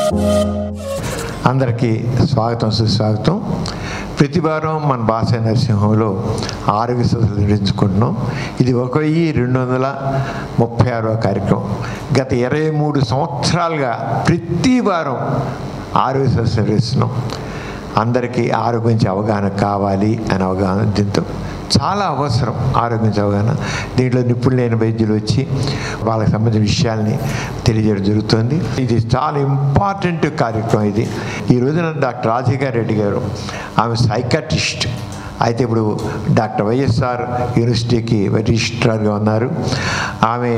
అందరికీ స్వాగతం సుస్వాగతం ప్రతి వారం మన భాష నరసింహంలో ఆరోగ్య సదస్సులు నిర్వహించుకుంటున్నాం ఇది ఒక వెయ్యి రెండు వందల ముప్పై ఆరవ కార్యక్రమం గత ఇరవై మూడు సంవత్సరాలుగా ప్రతి వారం ఆరోగ్య సదస్సు నిర్వహిస్తున్నాం అందరికీ ఆరోగ్యం గురించి అవగాహన కావాలి అని అవగాహన దీంతో చాలా అవసరం ఆరోగ్యం గురించి అవగాహన దీంట్లో నిపుణులైన వైద్యులు వచ్చి వాళ్ళకి సంబంధించిన విషయాల్ని తెలియజేయడం జరుగుతుంది ఇది చాలా ఇంపార్టెంట్ కార్యక్రమం ఇది ఈ రోజున డాక్టర్ రాజశేఖర్ రెడ్డి గారు ఆమె సైకాట్రిస్ట్ అయితే ఇప్పుడు డాక్టర్ వైఎస్ఆర్ యూనివర్సిటీకి రిజిస్ట్రార్గా ఉన్నారు ఆమె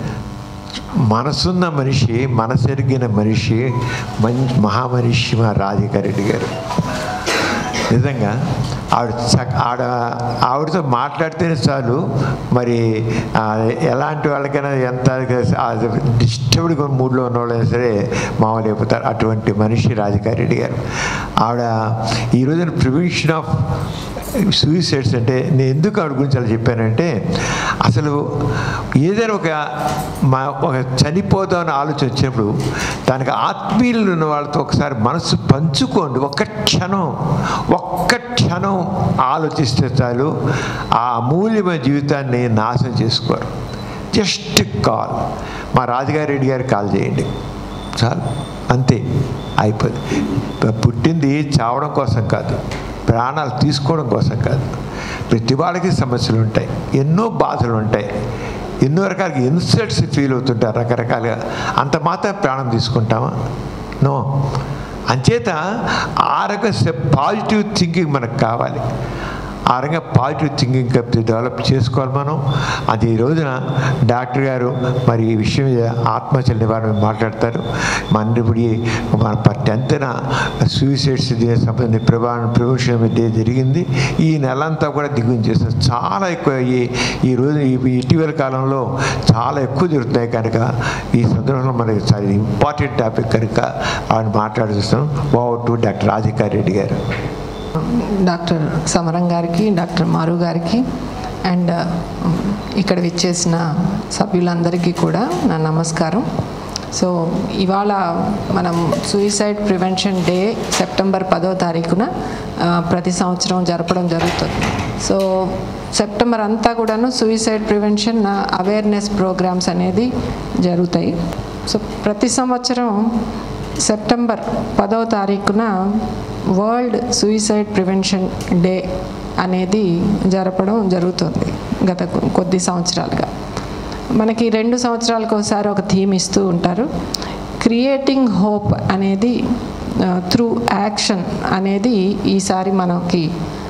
మనసున్న మనిషి మనసెరిగిన మనిషి మంచి మహామనిషి మా రాజశేఖర రెడ్డి గారు నిజంగా ఆవిడ చక్క ఆడ ఆవిడతో మాట్లాడితేనే చాలు మరి ఆ, ఎలాంటి వాళ్ళకైనా ఎంత డిస్టర్బ్డ్ మూడ్లో ఉన్న వాళ్ళైనా సరే మామూలు అయిపోతారు అటువంటి మనిషి రాజశేఖర రెడ్డి గారు ఆవిడ ఈ రోజున ప్రివెన్షన్ ఆఫ్ సూసైడ్స్ అంటే నేను ఎందుకు ఆవిడ గురించి అలా చెప్పానంటే అసలు ఏదైనా ఒక మా ఒక చనిపోదామని ఆలోచన వచ్చినప్పుడు దానికి ఆత్మీయులు ఉన్న వాళ్ళతో ఒకసారి మనసు పంచుకోండి ఒక్క క్షణం ఒక్క క్షణం ఆలోచిస్తే చాలు ఆ అమూల్యమైన జీవితాన్ని నాశనం చేసుకోరు జస్ట్ కాల్ మా రాజుగారి రెడ్డి గారికి కాల్ చేయండి చాలు అంతే అయిపోయింది పుట్టింది చావడం కోసం కాదు ప్రాణాలు తీసుకోవడం కోసం కాదు ప్రతి వాళ్ళకి సమస్యలు ఉంటాయి ఎన్నో బాధలు ఉంటాయి ఎన్నో రకాల ఇన్సల్ట్స్ ఫీల్ అవుతుంటారు రకరకాలుగా అంత మాత్రం ప్రాణం తీసుకుంటామా నో అంచేత ఆ రకం పాజిటివ్ థింకింగ్ మనకు కావాలి ఆ రకంగా పాజిటివ్ థింకింగ్ డెవలప్ చేసుకోవాలి మనం అది ఈ రోజున డాక్టర్ గారు మరి ఈ విషయం మీద ఆత్మహత్యల నివారణ మాట్లాడతారు మన ఇప్పుడు ఈ మన టెన్త్న సూసైడ్స్ సంబంధించిన ప్రభావం ప్రివెన్షన్ డే జరిగింది ఈ నెలంతా కూడా దిగుని చేస్తారు చాలా ఎక్కువ ఈ ఈ రోజు ఈ ఇటీవల కాలంలో చాలా ఎక్కువ జరుగుతున్నాయి కనుక ఈ సందర్భంలో మనకి చాలా ఇంపార్టెంట్ టాపిక్ కనుక ఆయన మాట్లాడుతున్నాం over to doctor Rajasekhar Reddy garu doctor సమరం గారికి డాక్టర్ మారు గారికి అండ్ ఇక్కడ విచ్చేసిన సభ్యులందరికీ కూడా నా నమస్కారం సో ఇవాళ మనం సూయిసైడ్ ప్రివెన్షన్ డే సెప్టెంబర్ పదో తారీఖున ఆ, ప్రతి సంవత్సరం జరపడం జరుగుతుంది సో సెప్టెంబర్ అంతా కూడాను సూయిసైడ్ ప్రివెన్షన్ అవేర్నెస్ ప్రోగ్రామ్స్ అనేది జరుగుతాయి సో ప్రతి సంవత్సరం సెప్టెంబర్ పదవ తారీఖున వరల్డ్ సూయిసైడ్ ప్రివెన్షన్ డే అనేది జరపడం జరుగుతుంది గత కొ- కొద్ది సంవత్సరాలుగా మనకి రెండు సంవత్సరాలకు ఒకసారి ఒక థీమ్ ఇస్తూ ఉంటారు క్రియేటింగ్ హోప్ అనేది త్రూ యాక్షన్ అనేది ఈసారి మనకి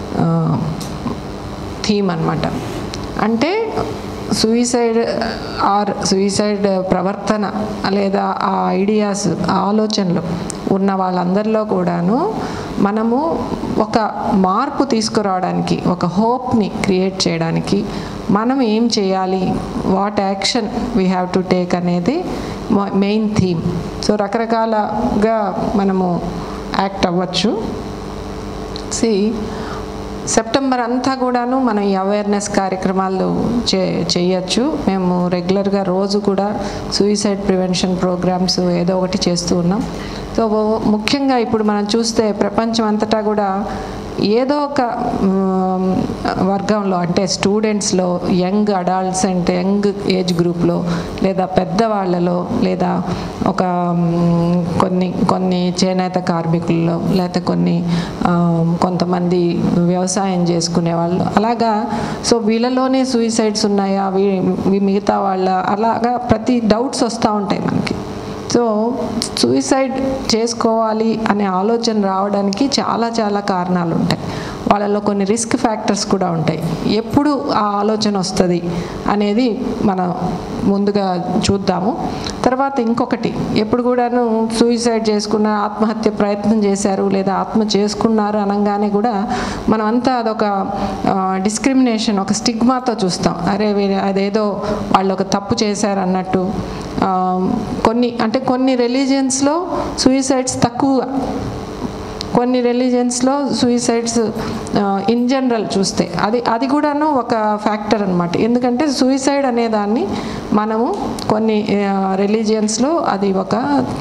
థీమ్ అన్నమాట అంటే సూయిసైడ్ ఆర్ సూయిసైడ్ ప్రవర్తన లేదా ఆ ఐడియాస్ ఆ ఆలోచనలు ఉన్న వాళ్ళందరిలో కూడాను మనము ఒక మార్పు తీసుకురావడానికి ఒక హోప్ని క్రియేట్ చేయడానికి మనం ఏం చేయాలి what action we have to take అనేది మెయిన్ థీమ్ సో రకరకాలుగా మనము యాక్ట్ అవ్వచ్చు సి సెప్టెంబర్ అంతా కూడాను మనం ఈ అవేర్నెస్ కార్యక్రమాలు చే చేయొచ్చు మేము రెగ్యులర్గా రోజు కూడా సూయిసైడ్ ప్రివెన్షన్ ప్రోగ్రామ్స్ ఏదో ఒకటి చేస్తూ ఉన్నాం సో ముఖ్యంగా ఇప్పుడు మనం చూస్తే ప్రపంచం అంతటా కూడా ఏదో ఒక మ్, వర్గంలో అంటే స్టూడెంట్స్లో యంగ్ అడల్ట్స్ అంటే యంగ్ ఏజ్ గ్రూప్లో లేదా పెద్దవాళ్ళలో లేదా ఒక మ్, కొన్ని కొన్ని చేనేత కార్మికుల్లో లేకపోతే కొన్ని ఆ, కొంతమంది వ్యవసాయం చేసుకునే వాళ్ళు అలాగా సో వీళ్ళలోనే సూయిసైడ్స్ ఉన్నాయా వీ- వీ- మిగతా వాళ్ళ అలాగా ప్రతి డౌట్స్ వస్తూ ఉంటాయి మనకి సో సూయిసైడ్ చేసుకోవాలి అనే ఆలోచన రావడానికి చాలా చాలా కారణాలు ఉంటాయి వాళ్ళలో కొన్ని రిస్క్ ఫ్యాక్టర్స్ కూడా ఉంటాయి ఎప్పుడు ఆ ఆలోచన వస్తుంది అనేది మనం ముందుగా చూద్దాము తర్వాత ఇంకొకటి ఎప్పుడు కూడాను సూయిసైడ్ చేసుకున్న ఆత్మహత్య ప్రయత్నం చేశారు లేదా ఆత్మ చేసుకున్నారు అనగానే కూడా మనం అంతా అదొక డిస్క్రిమినేషన్ ఒక స్టిగ్మాతో చూస్తాం అరే వీరు- అదేదో వాళ్ళు ఒక తప్పు చేశారు అన్నట్టు ఆ, కొన్ని అంటే కొన్ని రిలీజియన్స్లో సూయిసైడ్స్ తక్కువ కొన్ని రిలీజియన్స్లో సూయిసైడ్స్ ఇన్ జనరల్ చూస్తే అది అది కూడాను ఒక ఫ్యాక్టర్ అనమాట ఎందుకంటే సూయిసైడ్ అనేదాన్ని మనము కొన్ని రిలీజియన్స్లో అది ఒక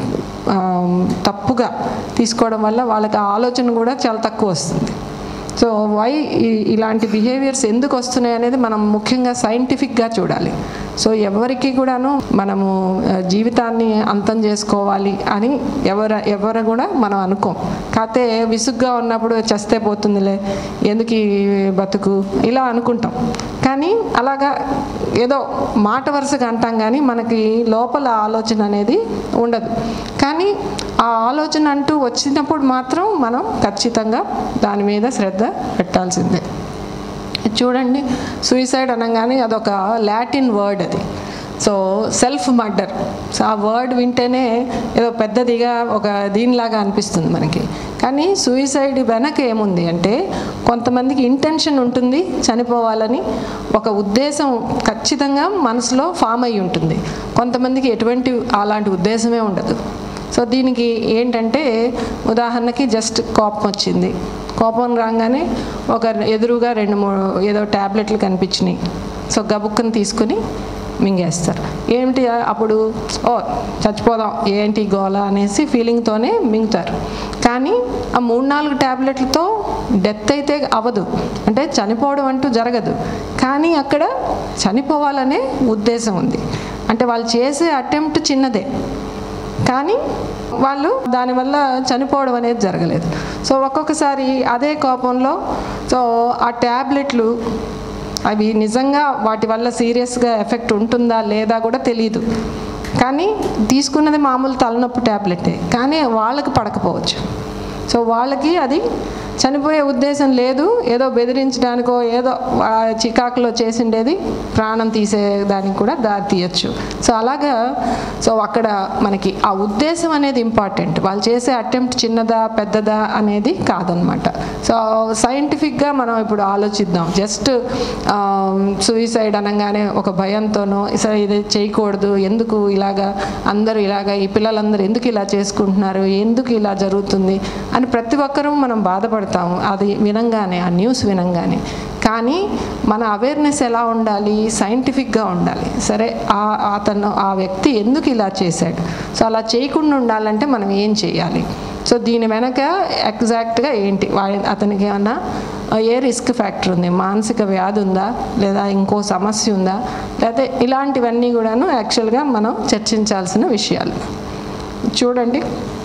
ఆ, తప్పుగా తీసుకోవడం వల్ల వాళ్ళకి ఆ ఆలోచన కూడా చాలా తక్కువ వస్తుంది సో వై ఇలాంటి బిహేవియర్స్ ఎందుకు వస్తున్నాయి అనేది మనం ముఖ్యంగా సైంటిఫిక్గా చూడాలి సో ఎవరికి కూడాను మనము ఆ, జీవితాన్ని అంతం చేసుకోవాలి అని ఎవరు ఎవరు కూడా మనం అనుకోం కాకపోతే విసుగ్గా ఉన్నప్పుడు చస్తే పోతుందిలే ఎందుకు ఈ బతుకు ఇలా అనుకుంటాం కానీ అలాగా ఏదో మాట వరుసగా అంటాం కానీ మనకి లోపల ఆలోచన అనేది ఉండదు కానీ ఆ ఆలోచన అంటూ వచ్చినప్పుడు మాత్రం మనం ఖచ్చితంగా దాని మీద శ్రద్ధ పెట్టాల్సిందే చూడండి సూసైడ్ అనగానే అదొక లాటిన్ వర్డ్ అది సో సెల్ఫ్ మర్డర్ సో ఆ వర్డ్ వింటేనే ఏదో పెద్దదిగా ఒక దీనిలాగా అనిపిస్తుంది మనకి కానీ సూసైడ్ వెనక ఏముంది అంటే కొంతమందికి ఇంటెన్షన్ ఉంటుంది చనిపోవాలని ఒక ఉద్దేశం ఖచ్చితంగా మనసులో ఫామ్ అయి ఉంటుంది కొంతమందికి ఎటువంటి అలాంటి ఉద్దేశమే ఉండదు సో దీనికి ఏంటంటే ఉదాహరణకి జస్ట్ కోపం వచ్చింది కోపం రాగానే ఒక ఎదురుగా రెండు మూడు ఏదో ట్యాబ్లెట్లు కనిపించినాయి సో గబుక్కుని తీసుకుని మింగేస్తారు ఏమిటి అప్పుడు ఓ చచ్చిపోదాం ఏంటి గోల అనేసి ఫీలింగ్తోనే మింగుతారు కానీ ఆ మూడు నాలుగు ట్యాబ్లెట్లతో డెత్ అయితే అవ్వదు అంటే చనిపోవడం అంటూ జరగదు కానీ అక్కడ చనిపోవాలనే ఉద్దేశం ఉంది అంటే వాళ్ళు చేసే అటెంప్ట్ చిన్నదే కానీ వాళ్ళు దానివల్ల చనిపోవడం అనేది జరగలేదు సో ఒక్కొక్కసారి అదే కోపంలో సో ఆ ట్యాబ్లెట్లు అవి నిజంగా వాటి వల్ల సీరియస్గా ఎఫెక్ట్ ఉంటుందా లేదా కూడా తెలియదు కానీ తీసుకున్నది మామూలు తలనొప్పి ట్యాబ్లెటే కానీ వాళ్ళకి పడకపోవచ్చు సో వాళ్ళకి అది చనిపోయే ఉద్దేశం లేదు ఏదో బెదిరించడానికో ఏదో ఆ చికాకులో చేసిండేది ప్రాణం తీసేదానికి కూడా దారి తీయచ్చు సో అలాగా సో అక్కడ మనకి ఆ ఉద్దేశం అనేది ఇంపార్టెంట్ వాళ్ళు చేసే అటెంప్ట్ చిన్నదా పెద్దదా అనేది కాదనమాట సో సైంటిఫిక్గా మనం ఇప్పుడు ఆలోచిద్దాం జస్ట్ సూయిసైడ్ అనగానే ఒక భయంతోనో సరే ఇది చేయకూడదు ఎందుకు ఇలాగా అందరూ ఇలాగా ఈ పిల్లలందరూ ఎందుకు ఇలా చేసుకుంటున్నారు ఎందుకు ఇలా జరుగుతుంది అని ప్రతి ఒక్కరూ మనం బాధపడతాము అది వినంగానే ఆ న్యూస్ వినంగానే కానీ మన అవేర్నెస్ ఎలా ఉండాలి సైంటిఫిక్గా ఉండాలి సరే ఆ అతను ఆ వ్యక్తి ఎందుకు ఇలా చేశాడు సో అలా చేయకుండా ఉండాలంటే మనం ఏం చేయాలి సో దీని వెనక ఎగ్జాక్ట్గా ఏంటి వా- అతనికి ఏమన్నా ఏ రిస్క్ ఫ్యాక్టర్ ఉంది మానసిక వ్యాధి ఉందా లేదా ఇంకో సమస్య ఉందా లేకపోతే ఇలాంటివన్నీ కూడాను యాక్చువల్గా మనం చర్చించాల్సిన విషయాలు చూడండి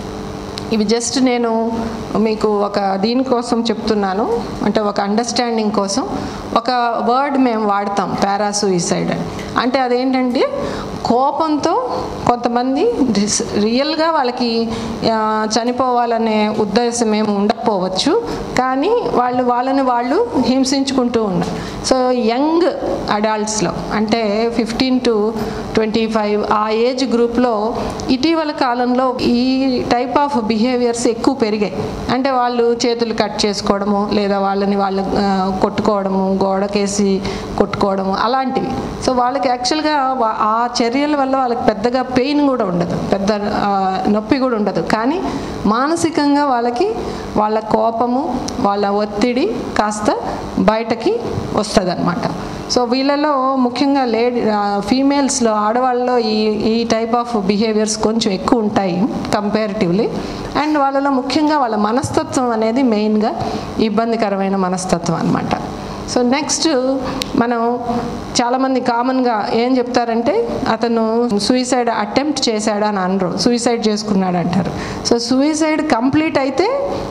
ఇవి జస్ట్ నేను మీకు ఒక దీనికోసం చెప్తున్నాను అంటే ఒక అండర్స్టాండింగ్ కోసం ఒక వర్డ్ మేము వాడతాం పారాసూయిసైడ్ అని అంటే అదేంటంటే కోపంతో కొంతమంది రిస్- రియల్గా వాళ్ళకి ఆ, చనిపోవాలనే ఉద్దేశం ఏమి ఉండకపోవచ్చు కానీ వాళ్ళు వాళ్ళని వాళ్ళు హింసించుకుంటూ ఉన్నారు సో యంగ్ అడల్ట్స్లో అంటే ఫిఫ్టీన్ టు ట్వంటీ ఫైవ్ ఆ ఏజ్ గ్రూప్లో ఇటీవల కాలంలో ఈ టైప్ ఆఫ్ బిహేవియర్స్ ఎక్కువ పెరిగాయి అంటే వాళ్ళు చేతులు కట్ చేసుకోవడము లేదా వాళ్ళని వాళ్ళు ఆ, కొట్టుకోవడము గోడకేసి కొట్టుకోవడము అలాంటివి సో వాళ్ళకి యాక్చువల్గా వా- ఆ చర్యల వల్ల వాళ్ళకి పెద్దగా పెయిన్ కూడా ఉండదు పెద్ద ఆ, నొప్పి కూడా ఉండదు కానీ మానసికంగా వాళ్ళకి వాళ్ళ కోపము వాళ్ళ ఒత్తిడి కాస్త బయటకి వస్తుంది సో వీళ్ళలో ముఖ్యంగా లేడీ ఫీమేల్స్లో ఆడవాళ్ళలో ఈ ఈ టైప్ ఆఫ్ బిహేవియర్స్ కొంచెం ఎక్కువ ఉంటాయి కంపారిటివ్లీ అండ్ వాళ్ళలో ముఖ్యంగా వాళ్ళ మనస్తత్వం అనేది మెయిన్గా ఇబ్బందికరమైన మనస్తత్వం అన్నమాట సో నెక్స్ట్ మనం చాలామంది కామన్గా ఏం చెప్తారంటే అతను సూయిసైడ్ అటెంప్ట్ చేశాడా అని అనరు సూయిసైడ్ చేసుకున్నాడు అంటారు సో సూయిసైడ్ కంప్లీట్ అయితే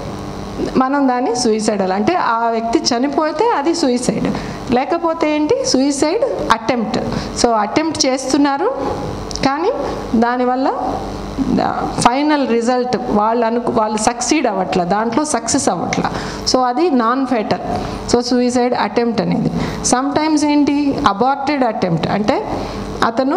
మనం దాన్ని సూయిసైడల్ అంటే ఆ వ్యక్తి చనిపోతే అది సూయిసైడ్ లేకపోతే ఏంటి సూయిసైడ్ అటెంప్ట్ సో అటెంప్ట్ చేస్తున్నారు కానీ దానివల్ల ఫైనల్ రిజల్ట్ వాళ్ళు అను వాళ్ళు సక్సీడ్ అవ్వట్ల దాంట్లో సక్సెస్ అవ్వట్ల సో అది non fatal so suicide attempt అనేది సమ్ టైమ్స్ ఏంటి అబార్టెడ్ అటెంప్ట్ అంటే అతను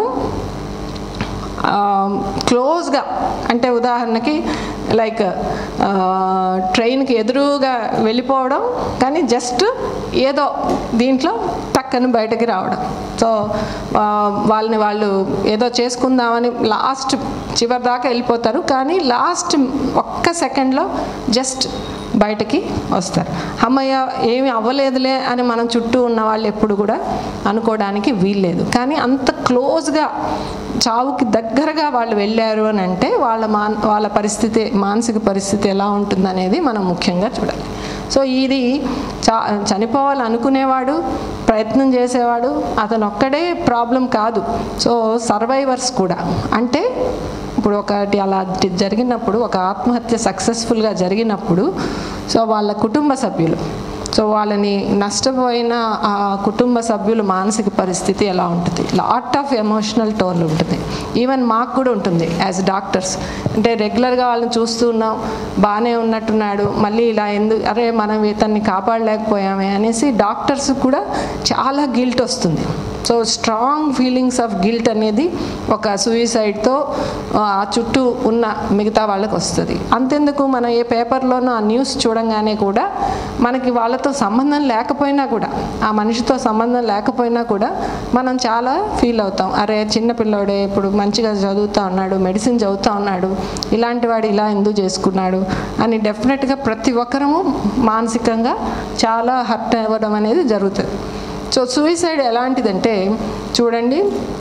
క్లోజ్గా అంటే ఉదాహరణకి లైక్ ట్రైన్కి ఎదురుగా వెళ్ళిపోవడం కానీ జస్ట్ ఏదో దీంట్లో టక్కని బయటకి రావడం సో ఆ, వాళ్ళని వాళ్ళు ఏదో చేసుకుందామని లాస్ట్ చివరి దాకా వెళ్ళిపోతారు కానీ లాస్ట్ ఒక్క సెకండ్లో జస్ట్ బయటకి వస్తారు అమ్మయ్య ఏమి అవ్వలేదులే అని మనం చుట్టూ ఉన్న వాళ్ళు ఎప్పుడు కూడా అనుకోవడానికి వీల్లేదు కానీ అంత క్లోజ్గా చావుకి దగ్గరగా వాళ్ళు వెళ్ళారు అని అంటే వాళ్ళ మాన్ వాళ్ళ పరిస్థితి మానసిక పరిస్థితి ఎలా ఉంటుందనేది మనం ముఖ్యంగా చూడాలి సో ఇది చా చనిపోవాలనుకునేవాడు ప్రయత్నం చేసేవాడు అతను ఒక్కడే ప్రాబ్లం కాదు సో సర్వైవర్స్ కూడా అంటే ఇప్పుడు ఒకటి అలా జరిగినప్పుడు ఒక ఆత్మహత్య సక్సెస్ఫుల్గా జరిగినప్పుడు సో వాళ్ళ కుటుంబ సభ్యులు సో వాళ్ళని నష్టపోయిన ఆ కుటుంబ సభ్యుల మానసిక పరిస్థితి ఎలా ఉంటుంది లాట్ ఆఫ్ ఎమోషనల్ టోన్ ఉంటుంది ఈవెన్ మాకు కూడా ఉంటుంది యాజ్ డాక్టర్స్ అంటే రెగ్యులర్గా వాళ్ళని చూస్తూ ఉన్నాం బాగానే ఉన్నట్టున్నాడు మళ్ళీ ఇలా ఎందుకు అరే మనం ఇతన్ని కాపాడలేకపోయామే అనేసి డాక్టర్స్ కూడా చాలా గిల్ట్ వస్తుంది so strong feelings of guilt అనేది ఒక సూయిసైడ్తో ఆ చుట్టూ ఉన్న మిగతా వాళ్ళకి వస్తుంది అంతెందుకు మనం ఏ పేపర్లోనూ ఆ న్యూస్ చూడంగానే కూడా మనకి వాళ్ళతో సంబంధం లేకపోయినా కూడా ఆ మనిషితో సంబంధం లేకపోయినా కూడా మనం చాలా ఫీల్ అవుతాం అరే చిన్న పిల్లోడే ఇప్పుడు మంచిగా చదువుతా ఉన్నాడు మెడిసిన్ చదువుతా ఉన్నాడు ఇలాంటి వాడు ఇలా ఎందుకు చేసుకున్నాడు అని డెఫినెట్గా ప్రతి ఒక్కరము మానసికంగా చాలా హర్ట్ అవ్వడం అనేది జరుగుతుంది సో సూయిసైడ్ ఎలాంటిదంటే చూడండి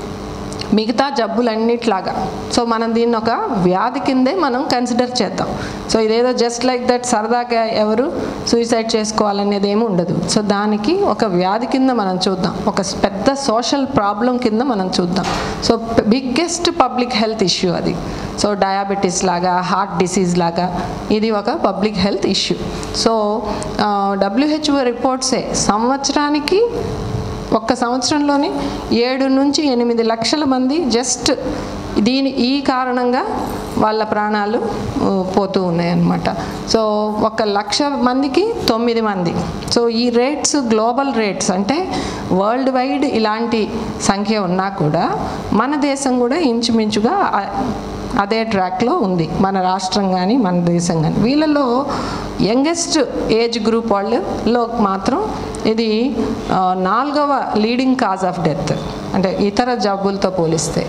మిగతా జబ్బులన్నిట్లాగా సో మనం దీన్ని ఒక వ్యాధి కిందే మనం కన్సిడర్ చేద్దాం సో ఇదేదో జస్ట్ లైక్ దట్ సరదాగా ఎవరు సూయిసైడ్ చేసుకోవాలనేది ఏమి ఉండదు సో దానికి ఒక వ్యాధి కింద మనం చూద్దాం ఒక పెద్ద సోషల్ ప్రాబ్లం కింద మనం చూద్దాం so biggest public health issue అది సో డయాబెటీస్ లాగా హార్ట్ డిసీజ్ లాగా ఇది ఒక public health issue so WHO రిపోర్ట్సే సంవత్సరానికి ఒక్క సంవత్సరంలోనే ఏడు నుంచి ఎనిమిది లక్షల మంది జస్ట్ దీని ఈ కారణంగా వాళ్ళ ప్రాణాలు ఆ, పోతూ ఉన్నాయన్నమాట సో ఒక లక్ష మందికి తొమ్మిది మంది సో ఈ రేట్స్ గ్లోబల్ రేట్స్ అంటే వరల్డ్ వైడ్ ఇలాంటి సంఖ్య ఉన్నా కూడా మన దేశం కూడా ఇంచుమించుగా ఆ- అదే ట్రాక్లో ఉంది మన రాష్ట్రం కానీ మన దేశం కానీ వీళ్ళలో యంగెస్ట్ ఏజ్ గ్రూప్ వాళ్ళలో మాత్రం ఇది ఆ, నాలుగవ లీడింగ్ కాజ్ ఆఫ్ డెత్ అంటే ఇతర జబ్బులతో పోలిస్తే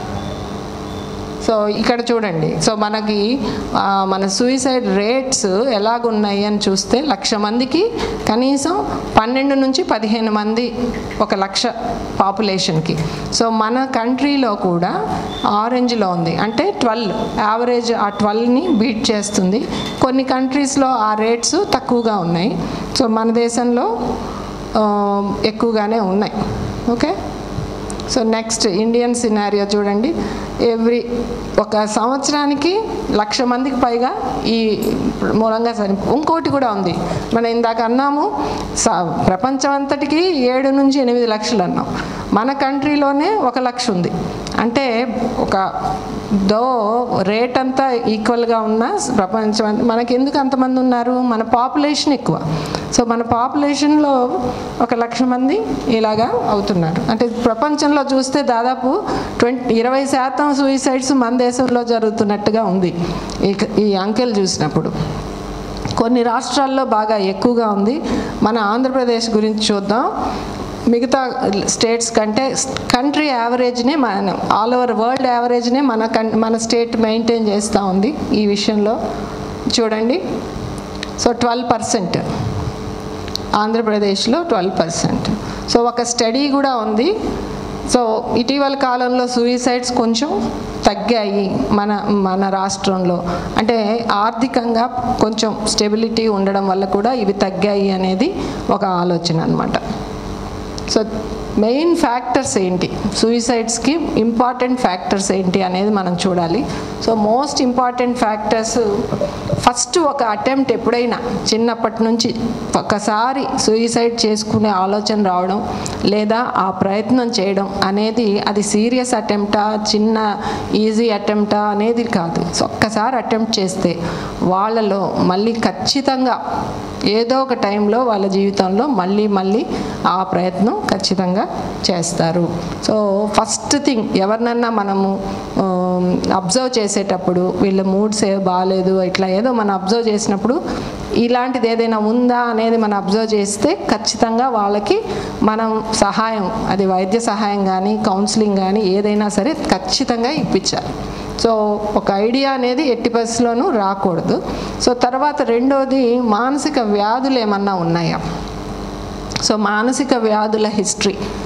సో ఇక్కడ చూడండి సో మనకి ఆ, మన సూయిసైడ్ రేట్స్ ఎలాగున్నాయి అని చూస్తే లక్ష మందికి కనీసం పన్నెండు నుంచి పదిహేను మంది ఒక లక్ష పాపులేషన్కి సో మన కంట్రీలో కూడా ఆరెంజ్లో ఉంది అంటే ట్వెల్వ్ యావరేజ్ ఆ ట్వెల్వ్ని బీట్ చేస్తుంది కొన్ని కంట్రీస్లో ఆ రేట్స్ తక్కువగా ఉన్నాయి సో మన దేశంలో ఆ, ఎక్కువగానే ఉన్నాయి okay so next Indian scenario చూడండి ఎవ్రీ ఒక సంవత్సరానికి లక్ష మందికి పైగా ఈ మూలంగా సరి ఇంకోటి కూడా ఉంది మనం ఇందాక అన్నాము స ప్రపంచం అంతటికి ఏడు నుంచి ఎనిమిది లక్షలు అన్నాం మన కంట్రీలోనే ఒక లక్ష ఉంది అంటే ఒక దో రేట్ అంతా ఈక్వల్గా ఉన్న ప్రపంచం అంత- మనకి ఎందుకు అంతమంది ఉన్నారు మన పాపులేషన్ ఎక్కువ సో మన పాపులేషన్లో ఒక లక్ష మంది ఇలాగా అవుతున్నారు అంటే ప్రపంచంలో చూస్తే దాదాపు ట్వంటీ ఇరవై శాతం సూయిసైడ్స్ మన దేశంలో జరుగుతున్నట్టుగా ఉంది ఈ ఈ అంకెలు చూసినప్పుడు కొన్ని రాష్ట్రాల్లో బాగా ఎక్కువగా ఉంది మన ఆంధ్రప్రదేశ్ గురించి చూద్దాం మిగతా స్టేట్స్ కంటే కంట్రీ యావరేజ్నే మన ఆల్ ఓవర్ వరల్డ్ యావరేజ్నే మన కన్ మన స్టేట్ మెయింటైన్ చేస్తూ ఉంది ఈ విషయంలో చూడండి సో ట్వెల్వ్ పర్సెంట్ ఆంధ్రప్రదేశ్లో ట్వెల్వ్ పర్సెంట్ సో ఒక స్టడీ కూడా ఉంది సో ఇటీవల కాలంలో సూయిసైడ్స్ కొంచెం తగ్గాయి మన మన రాష్ట్రంలో అంటే ఆర్థికంగా కొంచెం స్టెబిలిటీ ఉండడం వల్ల కూడా ఇవి తగ్గాయి అనేది ఒక ఆలోచన అనమాట సో మెయిన్ ఫ్యాక్టర్స్ ఏంటి సూయిసైడ్స్కి ఇంపార్టెంట్ ఫ్యాక్టర్స్ ఏంటి అనేది మనం చూడాలి so most important factors first ఒక అటెంప్ట్ ఎప్పుడైనా చిన్నప్పటి నుంచి ఒకసారి సూయిసైడ్ చేసుకునే ఆలోచన రావడం లేదా ఆ ప్రయత్నం చేయడం అనేది అది సీరియస్ అటెంప్టా చిన్న ఈజీ అటెంప్టా అనేది కాదు సో ఒక్కసారి అటెంప్ట్ చేస్తే వాళ్ళలో మళ్ళీ ఖచ్చితంగా ఏదో ఒక టైంలో వాళ్ళ జీవితంలో మళ్ళీ మళ్ళీ ఆ ప్రయత్నం ఖచ్చితంగా చేస్తారు సో ఫస్ట్ థింగ్ ఎవరినన్నా మనము అబ్జర్వ్ చేసేటప్పుడు వీళ్ళ మూడ్స్ ఏ బాగాలేదు ఇట్లా ఏదో మనం అబ్జర్వ్ చేసినప్పుడు ఇలాంటిది ఏదైనా ఉందా అనేది మనం అబ్జర్వ్ చేస్తే ఖచ్చితంగా వాళ్ళకి మనం సహాయం అది వైద్య సహాయం కానీ కౌన్సిలింగ్ కానీ ఏదైనా సరే ఖచ్చితంగా ఇప్పించాలి సో ఒక ఐడియా అనేది ఎట్టి పరిస్థితుల్లోనూ రాకూడదు సో తర్వాత రెండోది మానసిక వ్యాధులు ఏమన్నా ఉన్నాయా సో మానసిక వ్యాధుల హిస్టరీ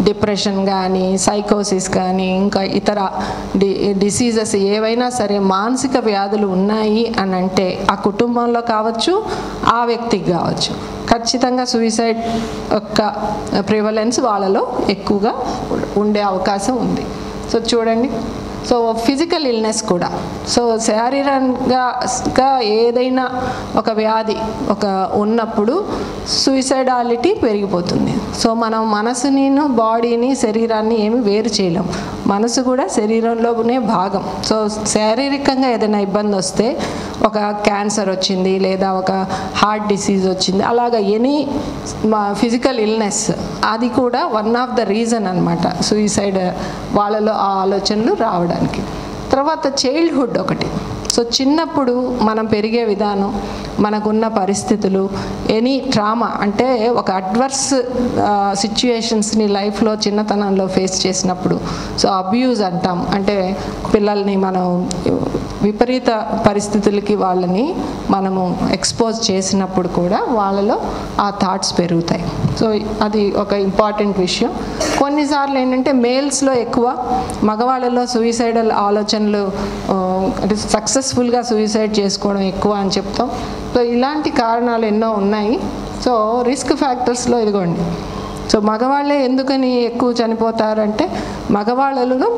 డిప్రెషన్ కానీ సైకోసిస్ కానీ ఇంకా ఇతర డి డిసీజెస్ ఏవైనా సరే మానసిక వ్యాధులు ఉన్నాయి అని అంటే ఆ కుటుంబంలో కావచ్చు ఆ వ్యక్తికి కావచ్చు ఖచ్చితంగా సూసైడ్ యొక్క ప్రివలెన్స్ వాళ్ళలో ఎక్కువగా ఉండే అవకాశం ఉంది సో చూడండి సో ఫిజికల్ ఇల్నెస్ కూడా సో శారీరకంగా ఏదైనా ఒక వ్యాధి ఒక ఉన్నప్పుడు సూసైడాలిటీ పెరిగిపోతుంది సో మనం మనసుని బాడీని శరీరాన్ని ఏమి వేరు చేయలేం మనసు కూడా శరీరంలోనే భాగం సో శారీరకంగా ఏదైనా ఇబ్బంది వస్తే ఒక క్యాన్సర్ వచ్చింది లేదా ఒక హార్ట్ డిసీజ్ వచ్చింది అలాగా ఎనీ ఫిజికల్ ఇల్నెస్ అది కూడా వన్ ఆఫ్ ద రీజన్ అనమాట సూసైడ్ వాళ్ళలో ఆ ఆలోచనలు రావడానికి తర్వాత చైల్డ్హుడ్ ఒకటి సో చిన్నప్పుడు మనం పెరిగే విధానం మనకున్న పరిస్థితులు ఎనీ ట్రామా అంటే ఒక అడ్వర్స్ సిచ్యుయేషన్స్ని లైఫ్లో చిన్నతనంలో ఫేస్ చేసినప్పుడు సో అబ్యూజ్ అంటాం అంటే పిల్లల్ని మనం విపరీత పరిస్థితులకి వాళ్ళని మనము ఎక్స్పోజ్ చేసినప్పుడు కూడా వాళ్ళలో ఆ థాట్స్ పెరుగుతాయి సో అది ఒక ఇంపార్టెంట్ విషయం కొన్నిసార్లు ఏంటంటే మేల్స్లో ఎక్కువ మగవాళ్ళలో సూయిసైడల్ ఆలోచనలు ఆ, అంటే సక్సెస్ఫుల్గా సూయిసైడ్ చేసుకోవడం ఎక్కువ అని చెప్తాం సో ఇలాంటి కారణాలు ఎన్నో ఉన్నాయి సో రిస్క్ ఫ్యాక్టర్స్లో ఇదిగోండి సో మగవాళ్ళే ఎందుకని ఎక్కువ చనిపోతారంటే మగవాళ్ళలో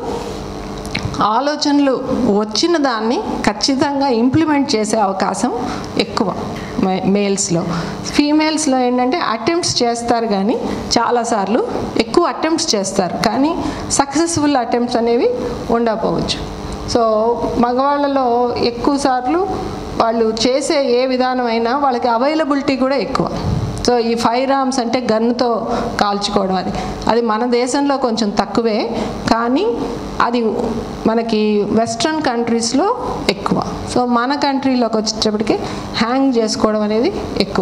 ఆలోచనలు వచ్చిన దాన్ని ఖచ్చితంగా ఇంప్లిమెంట్ చేసే అవకాశం ఎక్కువ మే- మేల్స్లో ఫీమేల్స్లో ఏంటంటే అటెంప్ట్స్ చేస్తారు కానీ చాలాసార్లు ఎక్కువ అటెంప్ట్స్ చేస్తారు కానీ సక్సెస్ఫుల్ అటెంప్ట్స్ అనేవి ఉండకపోవచ్చు సో మగవాళ్ళలో ఎక్కువ సార్లు వాళ్ళు చేసే ఏ విధానమైనా వాళ్ళకి అవైలబిలిటీ కూడా ఎక్కువ సో ఈ ఫైర్ ఆర్మ్స్ అంటే గన్నుతో కాల్చుకోవడం అది అది మన దేశంలో కొంచెం తక్కువే కానీ అది మనకి వెస్ట్రన్ కంట్రీస్లో ఎక్కువ సో మన కంట్రీలోకి వచ్చేటప్పటికి హ్యాంగ్ చేసుకోవడం అనేది ఎక్కువ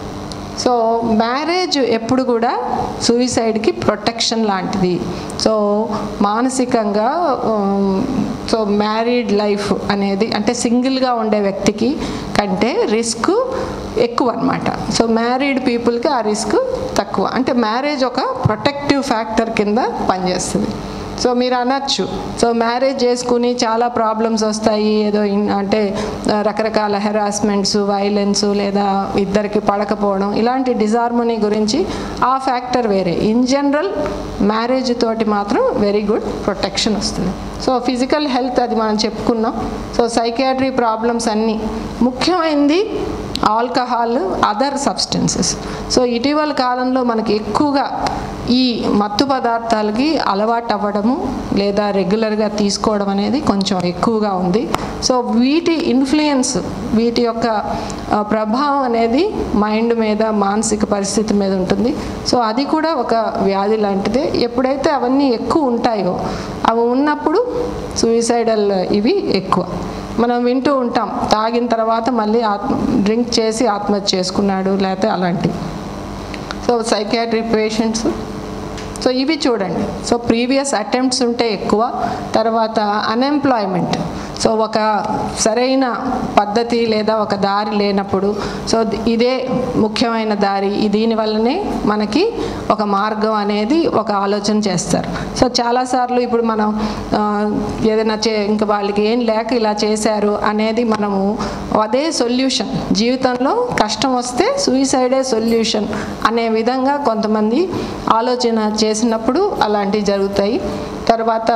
సో మ్యారేజ్ ఎప్పుడు కూడా సూయిసైడ్కి ప్రొటెక్షన్ లాంటిది సో మానసికంగా ఉమ్, సో మ్యారీడ్ లైఫ్ అనేది అంటే సింగిల్గా ఉండే వ్యక్తికి కంటే రిస్క్ ఎక్కువ అనమాట సో మ్యారీడ్ పీపుల్కి ఆ రిస్క్ తక్కువ అంటే మ్యారేజ్ ఒక ప్రొటెక్టివ్ ఫ్యాక్టర్ కింద పనిచేస్తుంది సో మీరు అనొచ్చు సో మ్యారేజ్ చేసుకుని చాలా ప్రాబ్లమ్స్ వస్తాయి ఏదో ఇన్- అంటే ఆ, రకరకాల హెరాస్మెంట్స్ వైలెన్స్ లేదా ఇద్దరికి పడకపోవడం ఇలాంటి డిజార్మనీ గురించి ఆ ఫ్యాక్టర్ వేరే ఇన్ జనరల్ మ్యారేజ్ తోటి మాత్రం వెరీ గుడ్ ప్రొటెక్షన్ వస్తుంది సో ఫిజికల్ హెల్త్ అది మనం చెప్పుకున్నాం సో సైకియాట్రీ ప్రాబ్లమ్స్ అన్నీ ముఖ్యమైనది ఆల్కహాల్ అదర్ సబ్స్టెన్సెస్ సో ఇటీవల కాలంలో మనకి ఎక్కువగా ఈ మత్తు పదార్థాలకి అలవాటు అవ్వడము లేదా రెగ్యులర్గా తీసుకోవడం అనేది కొంచెం ఎక్కువగా ఉంది సో వీటి ఇన్ఫ్లుయెన్స్ వీటి యొక్క ఆ, ప్రభావం అనేది మైండ్ మీద మానసిక పరిస్థితి మీద ఉంటుంది సో అది కూడా ఒక వ్యాధి లాంటిదే ఎప్పుడైతే అవన్నీ ఎక్కువ ఉంటాయో అవి ఉన్నప్పుడు సూయిసైడల్ ఇవి ఎక్కువ మనం వింటూ ఉంటాం తాగిన తర్వాత మళ్ళీ ఆత్మ డ్రింక్ చేసి ఆత్మహత్య చేసుకున్నాడు లేకపోతే అలాంటివి సో సైకాట్రీ పేషెంట్స్ సో ఇవి చూడండి సో ప్రీవియస్ అటెంప్ట్స్ ఉంటే ఎక్కువ తర్వాత అన్ఎంప్లాయ్మెంట్ సో ఒక సరైన పద్ధతి లేదా ఒక దారి లేనప్పుడు సో ది- ఇదే ముఖ్యమైన దారి ఈ దీనివల్లనే మనకి ఒక మార్గం అనేది ఒక ఆలోచన చేస్తారు సో చాలాసార్లు ఇప్పుడు మనం ఆ, ఏదైనా చే ఇంకా వాళ్ళకి ఏం లేక ఇలా చేశారు అనేది మనము అదే సొల్యూషన్ జీవితంలో కష్టం వస్తే సూయిసైడే సొల్యూషన్ అనే విధంగా కొంతమంది ఆలోచన చేసినప్పుడు అలాంటివి జరుగుతాయి తర్వాత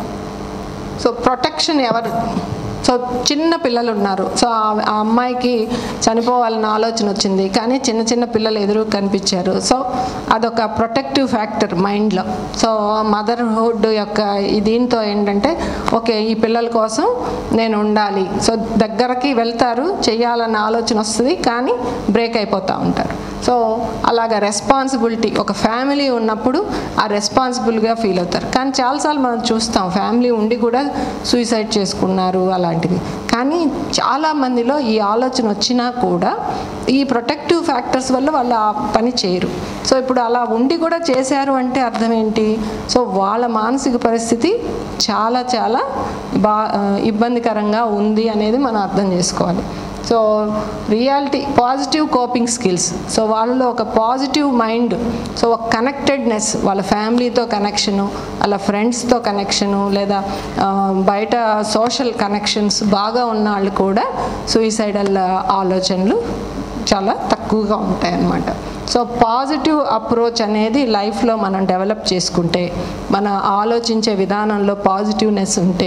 సో ప్రొటెక్షన్ ఎవరు సో చిన్న పిల్లలు ఉన్నారు సో ఆ ఆ అమ్మాయికి చనిపోవాలన్న ఆలోచన వచ్చింది కానీ చిన్న చిన్న పిల్లలు ఎదురు కనిపించారు సో అదొక ప్రొటెక్టివ్ ఫ్యాక్టర్ మైండ్లో సో మదర్హుడ్ యొక్క ఈ దీంతో ఏంటంటే ఓకే ఈ పిల్లల కోసం నేను ఉండాలి సో దగ్గరకి వెళ్తారు చేయాలన్న ఆలోచన వస్తుంది కానీ బ్రేక్ అయిపోతూ ఉంటారు సో అలాగ రెస్పాన్సిబిలిటీ ఒక ఫ్యామిలీ ఉన్నప్పుడు ఆ రెస్పాన్సిబుల్గా ఫీల్ అవుతారు కానీ చాలాసార్లు మనం చూస్తాం ఫ్యామిలీ ఉండి కూడా సూసైడ్ చేసుకున్నారు అలాంటివి కానీ చాలా మందిలో ఈ ఆలోచన వచ్చినా కూడా ఈ ప్రొటెక్టివ్ ఫ్యాక్టర్స్ వల్ల వాళ్ళు ఆ పని చేయరు సో ఇప్పుడు అలా ఉండి కూడా చేశారు అంటే అర్థం ఏంటి సో వాళ్ళ మానసిక పరిస్థితి చాలా చాలా బా ఆ, ఇబ్బందికరంగా ఉంది అనేది మనం అర్థం చేసుకోవాలి so reality positive coping skills so వాళ్ళలో ఒక పాజిటివ్ మైండ్ సో ఒక కనెక్టెడ్నెస్ వాళ్ళ ఫ్యామిలీతో కనెక్షను వాళ్ళ ఫ్రెండ్స్తో కనెక్షను లేదా ఆ, బయట సోషల్ కనెక్షన్స్ బాగా ఉన్న వాళ్ళు కూడా సూయిసైడల్ ఆలోచనలు చాలా తక్కువగా ఉంటాయి అన్నమాట సో పాజిటివ్ అప్రోచ్ అనేది లైఫ్లో మనం డెవలప్ చేసుకుంటే మన ఆలోచించే విధానంలో పాజిటివ్నెస్ ఉంటే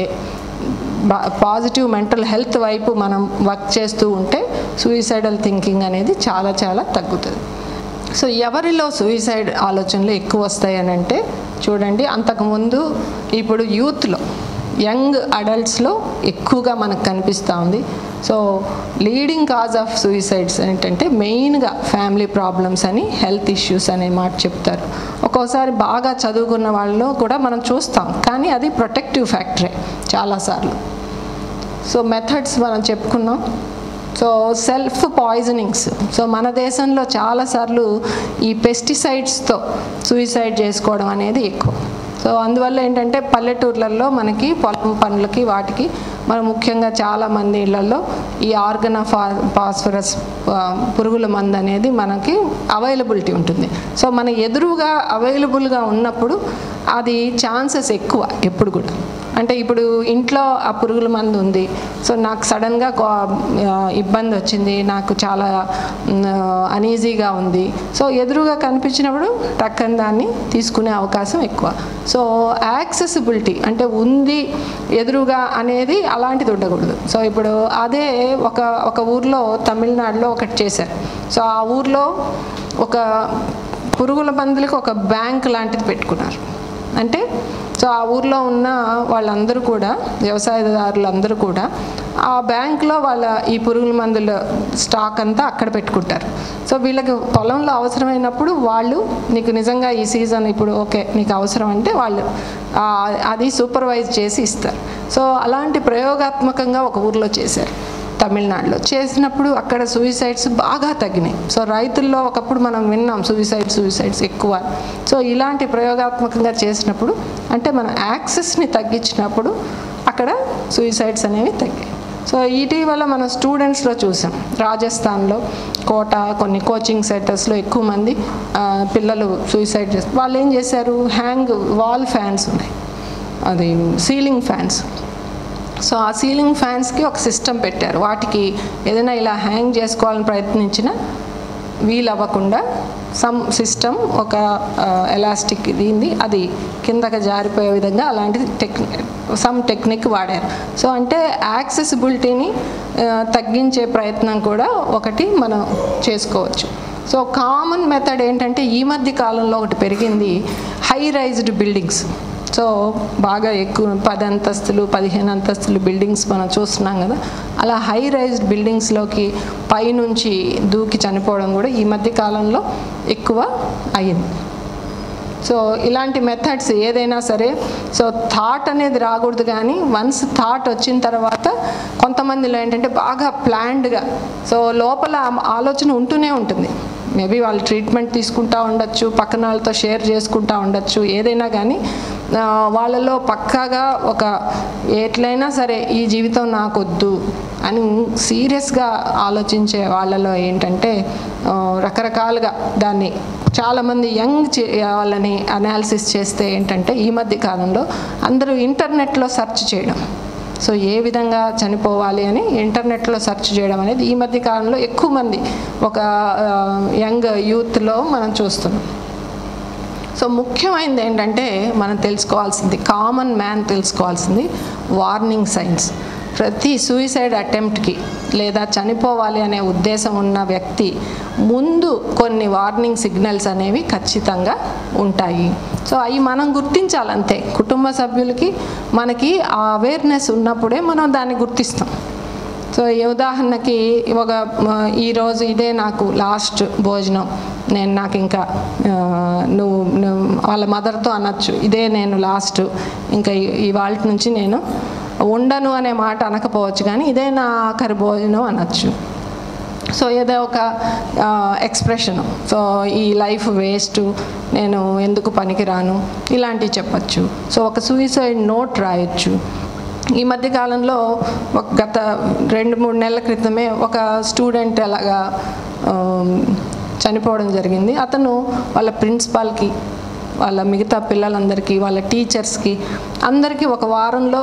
పాజిటివ్ మెంటల్ హెల్త్ వైపు మనం వర్క్ చేస్తూ ఉంటే సూయిసైడల్ థింకింగ్ అనేది చాలా చాలా తగ్గుతుంది సో ఎవరిలో సూయిసైడ్ ఆలోచనలు ఎక్కువ వస్తాయి అని అంటే చూడండి అంతకుముందు ఇప్పుడు యూత్లో యంగ్ అడల్ట్స్లో ఎక్కువగా మనకు కనిపిస్తూ ఉంది so leading cause of suicides ఏంటంటే మెయిన్గా ఫ్యామిలీ ప్రాబ్లమ్స్ అని హెల్త్ ఇష్యూస్ అనే మాట చెప్తారు ఒక్కోసారి బాగా చదువుకున్న వాళ్ళలో కూడా మనం చూస్తాం కానీ అది ప్రొటెక్టివ్ ఫ్యాక్టరే చాలాసార్లు సో మెథడ్స్ మనం చెప్పుకున్నాం సో సెల్ఫ్ పాయిజనింగ్స్ సో మన దేశంలో చాలాసార్లు ఈ పెస్టిసైడ్స్తో సూయిసైడ్ చేసుకోవడం అనేది ఎక్కువ సో అందువల్ల ఏంటంటే పల్లెటూర్లలో మనకి పొలం పనులకి వాటికి మనం ముఖ్యంగా చాలా మంది ఇళ్లలో ఈ ఆర్గన ఫా ఫాస్ఫరస్ ఆ, పురుగుల మందు అనేది మనకి అవైలబిలిటీ ఉంటుంది సో మన ఎదురుగా అవైలబుల్గా ఉన్నప్పుడు అది ఛాన్సెస్ ఎక్కువ ఎప్పుడు కూడా అంటే ఇప్పుడు ఇంట్లో ఆ పురుగుల మందు ఉంది సో నాకు సడన్గా ఇబ్బంది వచ్చింది నాకు చాలా అనీజీగా ఉంది సో ఎదురుగా కనిపించినప్పుడు టక్కన దాన్ని తీసుకునే అవకాశం ఎక్కువ సో యాక్సెసిబిలిటీ అంటే ఉంది ఎదురుగా అనేది అలాంటిది ఉండకూడదు సో ఇప్పుడు అదే ఒక ఒక ఊర్లో తమిళనాడులో ఒకటి చేశారు సో ఆ ఊర్లో ఒక పురుగుల మందులకు ఒక బ్యాంక్ లాంటిది పెట్టుకున్నారు అంటే సో ఆ ఊర్లో ఉన్న వాళ్ళందరూ కూడా వ్యవసాయదారులందరూ కూడా ఆ బ్యాంక్లో వాళ్ళ ఈ పురుగుల మందుల స్టాక్ అంతా అక్కడ పెట్టుకుంటారు సో వీళ్ళకి పొలంలో అవసరమైనప్పుడు వాళ్ళు నీకు నిజంగా ఈ సీజన్ ఇప్పుడు ఓకే నీకు అవసరం అంటే వాళ్ళు ఆ, అది సూపర్వైజ్ చేసి ఇస్తారు సో అలాంటి ప్రయోగాత్మకంగా ఒక ఊర్లో చేశారు తమిళనాడులో చేసినప్పుడు అక్కడ సూయిసైడ్స్ బాగా తగ్గినాయి సో రైతుల్లో ఒకప్పుడు మనం విన్నాం సూయిసైడ్ సూయిసైడ్స్ ఎక్కువ సో ఇలాంటి ప్రయోగాత్మకంగా చేసినప్పుడు అంటే మన యాక్సెస్ని తగ్గించినప్పుడు అక్కడ సూయిసైడ్స్ అనేవి తగ్గాయి సో ఇటీవల మన స్టూడెంట్స్లో చూసాం రాజస్థాన్లో కోట కొన్ని కోచింగ్ సెంటర్స్లో ఎక్కువ మంది ఆ, పిల్లలు సూయిసైడ్ చేస్తారు వాళ్ళు ఏం చేశారు హ్యాంగ్ వాల్ ఫ్యాన్స్ ఉన్నాయి అది సీలింగ్ ఫ్యాన్స్ సో ఆ సీలింగ్ ఫ్యాన్స్కి ఒక సిస్టమ్ పెట్టారు వాటికి ఏదైనా ఇలా హ్యాంగ్ చేసుకోవాలని ప్రయత్నించినా వీలు అవ్వకుండా సమ్ సిస్టమ్ ఒక ఎలాస్టిక్ దీన్ని అది కిందకి జారిపోయే విధంగా అలాంటి టెక్నిక్ సమ్ టెక్నిక్ వాడారు సో అంటే యాక్సెసిబిలిటీని తగ్గించే ప్రయత్నం కూడా ఒకటి మనం చేసుకోవచ్చు సో కామన్ మెథడ్ ఏంటంటే ఈ మధ్య కాలంలో ఒకటి పెరిగింది హై రైజ్డ్ బిల్డింగ్స్ సో బాగా ఎక్కువ పది అంతస్తులు పదిహేను అంతస్తులు బిల్డింగ్స్ మనం చూస్తున్నాం కదా అలా హై రైజ్డ్ బిల్డింగ్స్లోకి పైనుంచి దూకి చనిపోవడం కూడా ఈ మధ్య కాలంలో ఎక్కువ అయ్యింది సో ఇలాంటి మెథడ్స్ ఏదైనా సరే సో థాట్ అనేది రాకూడదు కానీ వన్స్ థాట్ వచ్చిన తర్వాత కొంతమందిలో ఏంటంటే బాగా ప్లాన్డ్గా సో లోపల ఆ ఆలోచన ఉంటూనే ఉంటుంది మేబీ వాళ్ళు ట్రీట్మెంట్ తీసుకుంటా ఉండొచ్చు పక్కన వాళ్ళతో షేర్ చేసుకుంటా ఉండొచ్చు ఏదైనా కానీ ఆ, వాళ్ళలో పక్కాగా ఒక ఎట్లయినా సరే ఈ జీవితం నాకొద్దు అని సీరియస్గా ఆలోచించే వాళ్ళలో ఏంటంటే ఆ, రకరకాలుగా దాన్ని చాలామంది యంగ్ చే- వాళ్ళని అనాలిసిస్ చేస్తే ఏంటంటే ఈ మధ్య కాలంలో అందరూ ఇంటర్నెట్లో సెర్చ్ చేయడం సో ఏ విధంగా చనిపోవాలి అని ఇంటర్నెట్లో సెర్చ్ చేయడం అనేది ఈ మధ్య కాలంలో ఎక్కువ మంది ఒక ఆ, యంగ్ యూత్లో మనం చూస్తున్నాం సో ముఖ్యమైనది ఏంటంటే మనం తెలుసుకోవాల్సింది కామన్ మ్యాన్ తెలుసుకోవాల్సింది వార్నింగ్ సైన్స్ ప్రతి సూయిసైడ్ అటెంప్ట్కి లేదా చనిపోవాలి అనే ఉద్దేశం ఉన్న వ్యక్తి ముందు కొన్ని వార్నింగ్ సిగ్నల్స్ అనేవి ఖచ్చితంగా ఉంటాయి సో అవి మనం గుర్తించాలంతే కుటుంబ సభ్యులకి మనకి ఆ అవేర్నెస్ ఉన్నప్పుడే మనం దాన్ని గుర్తిస్తాం సో ఈ ఉదాహరణకి ఒక మ, ఈరోజు ఇదే నాకు లాస్ట్ భోజనం నేను నాకు ఇంకా ఆ, నువ్వు నువ్వు వాళ్ళ మదర్తో అనొచ్చు ఇదే నేను లాస్ట్ ఇంకా ఇవాళ నుంచి నేను ఉండను అనే మాట అనకపోవచ్చు కానీ ఇదే నా ఆఖరి భోజనం అనొచ్చు సో ఏదో ఒక ఎక్స్ప్రెషన్ సో ఈ లైఫ్ వేస్ట్ నేను ఎందుకు పనికిరాను ఇలాంటివి చెప్పచ్చు సో ఒక సూయిసైడ్ నోట్ రాయొచ్చు ఈ మధ్య కాలంలో ఒక గత రెండు మూడు నెలల క్రితమే ఒక స్టూడెంట్ అలాగా ఆమ్, చనిపోవడం జరిగింది అతను వాళ్ళ ప్రిన్సిపాల్కి వాళ్ళ మిగతా పిల్లలందరికీ వాళ్ళ టీచర్స్కి అందరికీ ఒక వారంలో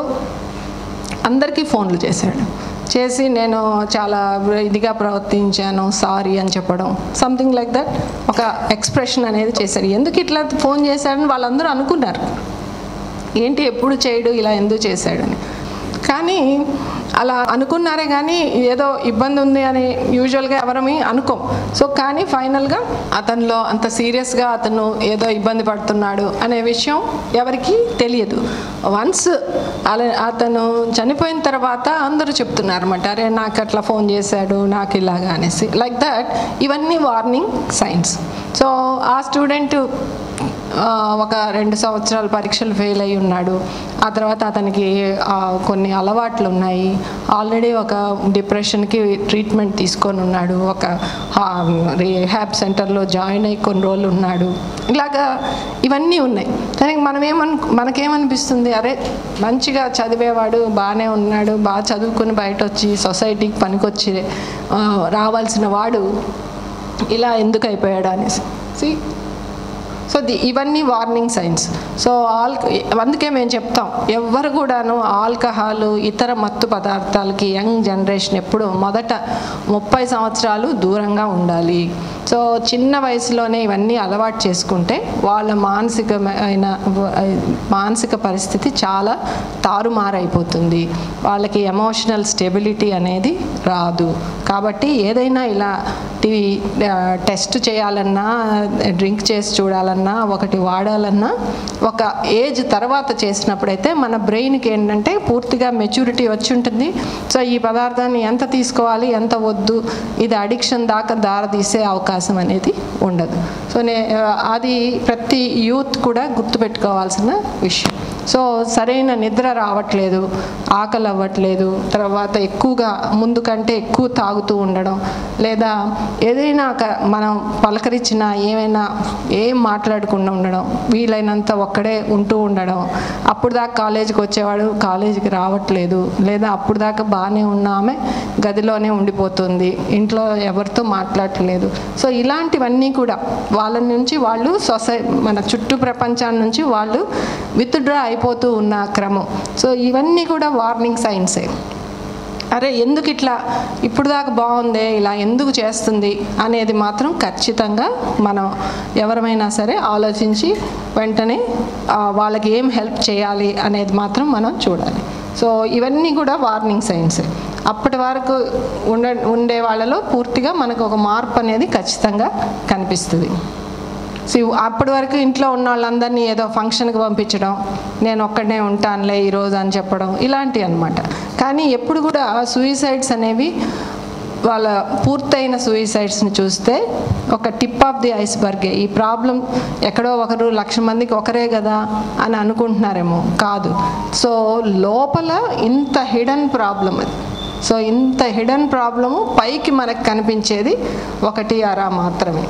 అందరికీ ఫోన్లు చేశాడు చేసి నేను చాలా ఇదిగా ప్రవర్తించాను సారీ అని చెప్పడం సంథింగ్ లైక్ దట్ ఒక ఎక్స్ప్రెషన్ అనేది చేశాడు ఎందుకు ఇట్లా ఫోన్ చేశాడని వాళ్ళందరూ అనుకున్నారు ఏంటి ఎప్పుడు చేయడు ఇలా ఎందుకు చేశాడని కానీ అలా అనుకున్నారే కానీ ఏదో ఇబ్బంది ఉంది అని యూజువల్గా ఎవరమి అనుకోం సో కానీ ఫైనల్గా అతనిలో అంత సీరియస్గా అతను ఏదో ఇబ్బంది పడుతున్నాడు అనే విషయం ఎవరికి తెలియదు వన్స్ అలా అతను చనిపోయిన తర్వాత అందరూ చెప్తున్నారు అనమాట అరే నాకు అట్లా ఫోన్ చేశాడు నాకు ఇలాగా అనేసి లైక్ దట్ ఇవన్నీ వార్నింగ్ సైన్స్ సో ఆ స్టూడెంట్ ఆ, ఒక రెండు సంవత్సరాలు పరీక్షలు ఫెయిల్ అయి ఉన్నాడు ఆ తర్వాత అతనికి ఆ, కొన్ని అలవాట్లు ఉన్నాయి ఆల్రెడీ ఒక డిప్రెషన్కి ట్రీట్మెంట్ తీసుకొని ఉన్నాడు ఒక రీహాబ్ సెంటర్లో జాయిన్ అయ్యి కొన్ని రోజులు ఉన్నాడు ఇలాగా ఇవన్నీ ఉన్నాయి కానీ మనం ఏమను మనకేమనిపిస్తుంది అరే మంచిగా చదివేవాడు బాగానే ఉన్నాడు బాగా చదువుకుని బయట వచ్చి సొసైటీకి పనికొచ్చి ఆ, రావాల్సిన వాడు ఇలా ఎందుకు అయిపోయాడు అనేసి See, సో ది ఇవన్నీ వార్నింగ్ సైన్స్ సో ఆల్ అందుకే మేము చెప్తాం ఎవ్వరు కూడాను ఆల్కహాల్ ఇతర మత్తు పదార్థాలకి యంగ్ జనరేషన్ ఎప్పుడు మొదట ముప్పై సంవత్సరాలు దూరంగా ఉండాలి సో చిన్న వయసులోనే ఇవన్నీ అలవాటు చేసుకుంటే వాళ్ళ మానసికమైన మానసిక పరిస్థితి చాలా తారుమారైపోతుంది వాళ్ళకి ఎమోషనల్ స్టెబిలిటీ అనేది రాదు కాబట్టి ఏదైనా ఇలా టీవీ టెస్ట్ చేయాలన్నా డ్రింక్ చేసి చూడాలన్నా ఒకటి వాడాలన్నా ఒక ఏజ్ తర్వాత చేసినప్పుడైతే మన బ్రెయిన్కి ఏంటంటే పూర్తిగా మెచ్యూరిటీ వచ్చి ఉంటుంది సో ఈ పదార్థాన్ని ఎంత తీసుకోవాలి ఎంత వద్దు ఇది అడిక్షన్ దాకా దారితీసే అవకాశం అనేది ఉండదు సో నే అది ప్రతి యూత్ కూడా గుర్తుపెట్టుకోవాల్సిన విషయం సో సరైన నిద్ర రావట్లేదు ఆకలి అవ్వట్లేదు తర్వాత ఎక్కువగా ముందు కంటే ఎక్కువ తాగుతూ ఉండడం లేదా ఏదైనా ఒక- మనం పలకరించినా ఏమైనా ఏం మాట్లాడకుండా ఉండడం వీలైనంత ఒక్కడే ఉంటూ ఉండడం అప్పుడు దాకా కాలేజీకి వచ్చేవాడు కాలేజీకి రావట్లేదు లేదా అప్పుడు దాకా బాగానే ఉన్న ఆమె గదిలోనే ఉండిపోతుంది ఇంట్లో ఎవరితో మాట్లాడట్లేదు సో ఇలాంటివన్నీ కూడా వాళ్ళ నుంచి వాళ్ళు సొసై మన చుట్టూ ప్రపంచాన్ని నుంచి వాళ్ళు విత్డ్రా అయిపోతూ ఉన్న క్రమం సో ఇవన్నీ కూడా వార్నింగ్ సైన్సే అరే ఎందుకు ఇట్లా ఇప్పుడు దాకా బాగుందే ఇలా ఎందుకు చేస్తుంది అనేది మాత్రం ఖచ్చితంగా మనం ఎవరమైనా సరే ఆలోచించి వెంటనే ఆ, వాళ్ళకి ఏం హెల్ప్ చేయాలి అనేది మాత్రం మనం చూడాలి సో ఇవన్నీ కూడా వార్నింగ్ సైన్సే అప్పటి వరకు ఉండ ఉండే వాళ్ళలో పూర్తిగా మనకు ఒక మార్పు అనేది ఖచ్చితంగా కనిపిస్తుంది సో అప్పటి వరకు ఇంట్లో ఉన్న వాళ్ళందరినీ ఏదో ఫంక్షన్కి పంపించడం నేను ఒక్కడనే ఉంటానులే ఈరోజు అని చెప్పడం ఇలాంటివి అనమాట కానీ ఎప్పుడు కూడా సూయిసైడ్స్ అనేవి వాళ్ళ పూర్తయిన సూయిసైడ్స్ని చూస్తే ఒక టిప్ ఆఫ్ ది ఐస్బర్గే ఈ ప్రాబ్లం ఎక్కడో ఒకరు లక్ష మందికి ఒకరే కదా అని అనుకుంటున్నారేమో కాదు సో లోపల ఇంత హిడెన్ ప్రాబ్లం అది సో ఇంత హిడెన్ ప్రాబ్లము పైకి మనకు కనిపించేది ఒకటి అరా మాత్రమే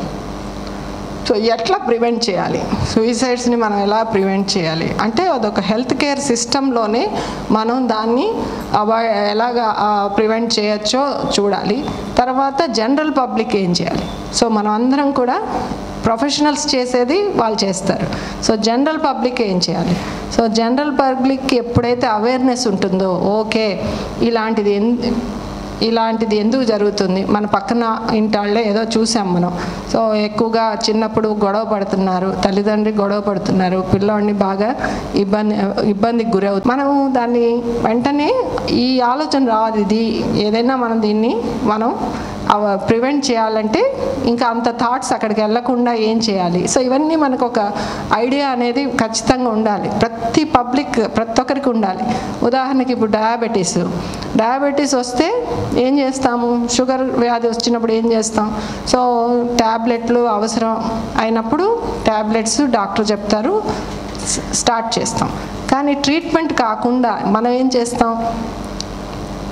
సో ఎట్లా ప్రివెంట్ చేయాలి సూయిసైడ్స్ని మనం ఎలా ప్రివెంట్ చేయాలి అంటే అదొక హెల్త్ కేర్ సిస్టంలోనే మనం దాన్ని అవాయిడ్ ఎలాగా ప్రివెంట్ చేయొచ్చో చూడాలి తర్వాత జనరల్ పబ్లిక్ ఏం చేయాలి సో మనం అందరం కూడా ప్రొఫెషనల్స్ చేసేది వాళ్ళు చేస్తారు సో జనరల్ పబ్లిక్ ఏం చేయాలి సో జనరల్ పబ్లిక్కి ఎప్పుడైతే అవేర్నెస్ ఉంటుందో ఓకే ఇలాంటిది ఎన్ ఇలాంటిది ఎందుకు జరుగుతుంది మన పక్కన ఇంటాళ్ళే ఏదో చూసాం మనం సో ఎక్కువగా చిన్నప్పుడు గొడవ పడుతున్నారు తల్లిదండ్రి గొడవ పడుతున్నారు పిల్లోడిని బాగా ఇబ్బంది ఇబ్బందికి గురవుతుంది మనము దాన్ని వెంటనే ఈ ఆలోచన రాదు ఇది ఏదైనా మనం దీన్ని మనం ప్రివెంట్ చేయాలంటే ఇంకా అంత థాట్స్ అక్కడికి వెళ్ళకుండా ఏం చేయాలి సో ఇవన్నీ మనకు ఒక ఐడియా అనేది ఖచ్చితంగా ఉండాలి ప్రతి పబ్లిక్ ప్రతి ఒక్కరికి ఉండాలి ఉదాహరణకి ఇప్పుడు డయాబెటీస్ డయాబెటీస్ వస్తే ఏం చేస్తాము షుగర్ వ్యాధి వచ్చినప్పుడు ఏం చేస్తాం సో ట్యాబ్లెట్లు అవసరం అయినప్పుడు ట్యాబ్లెట్స్ డాక్టర్ చెప్తారు స్- స్టార్ట్ చేస్తాం కానీ ట్రీట్మెంట్ కాకుండా మనం ఏం చేస్తాం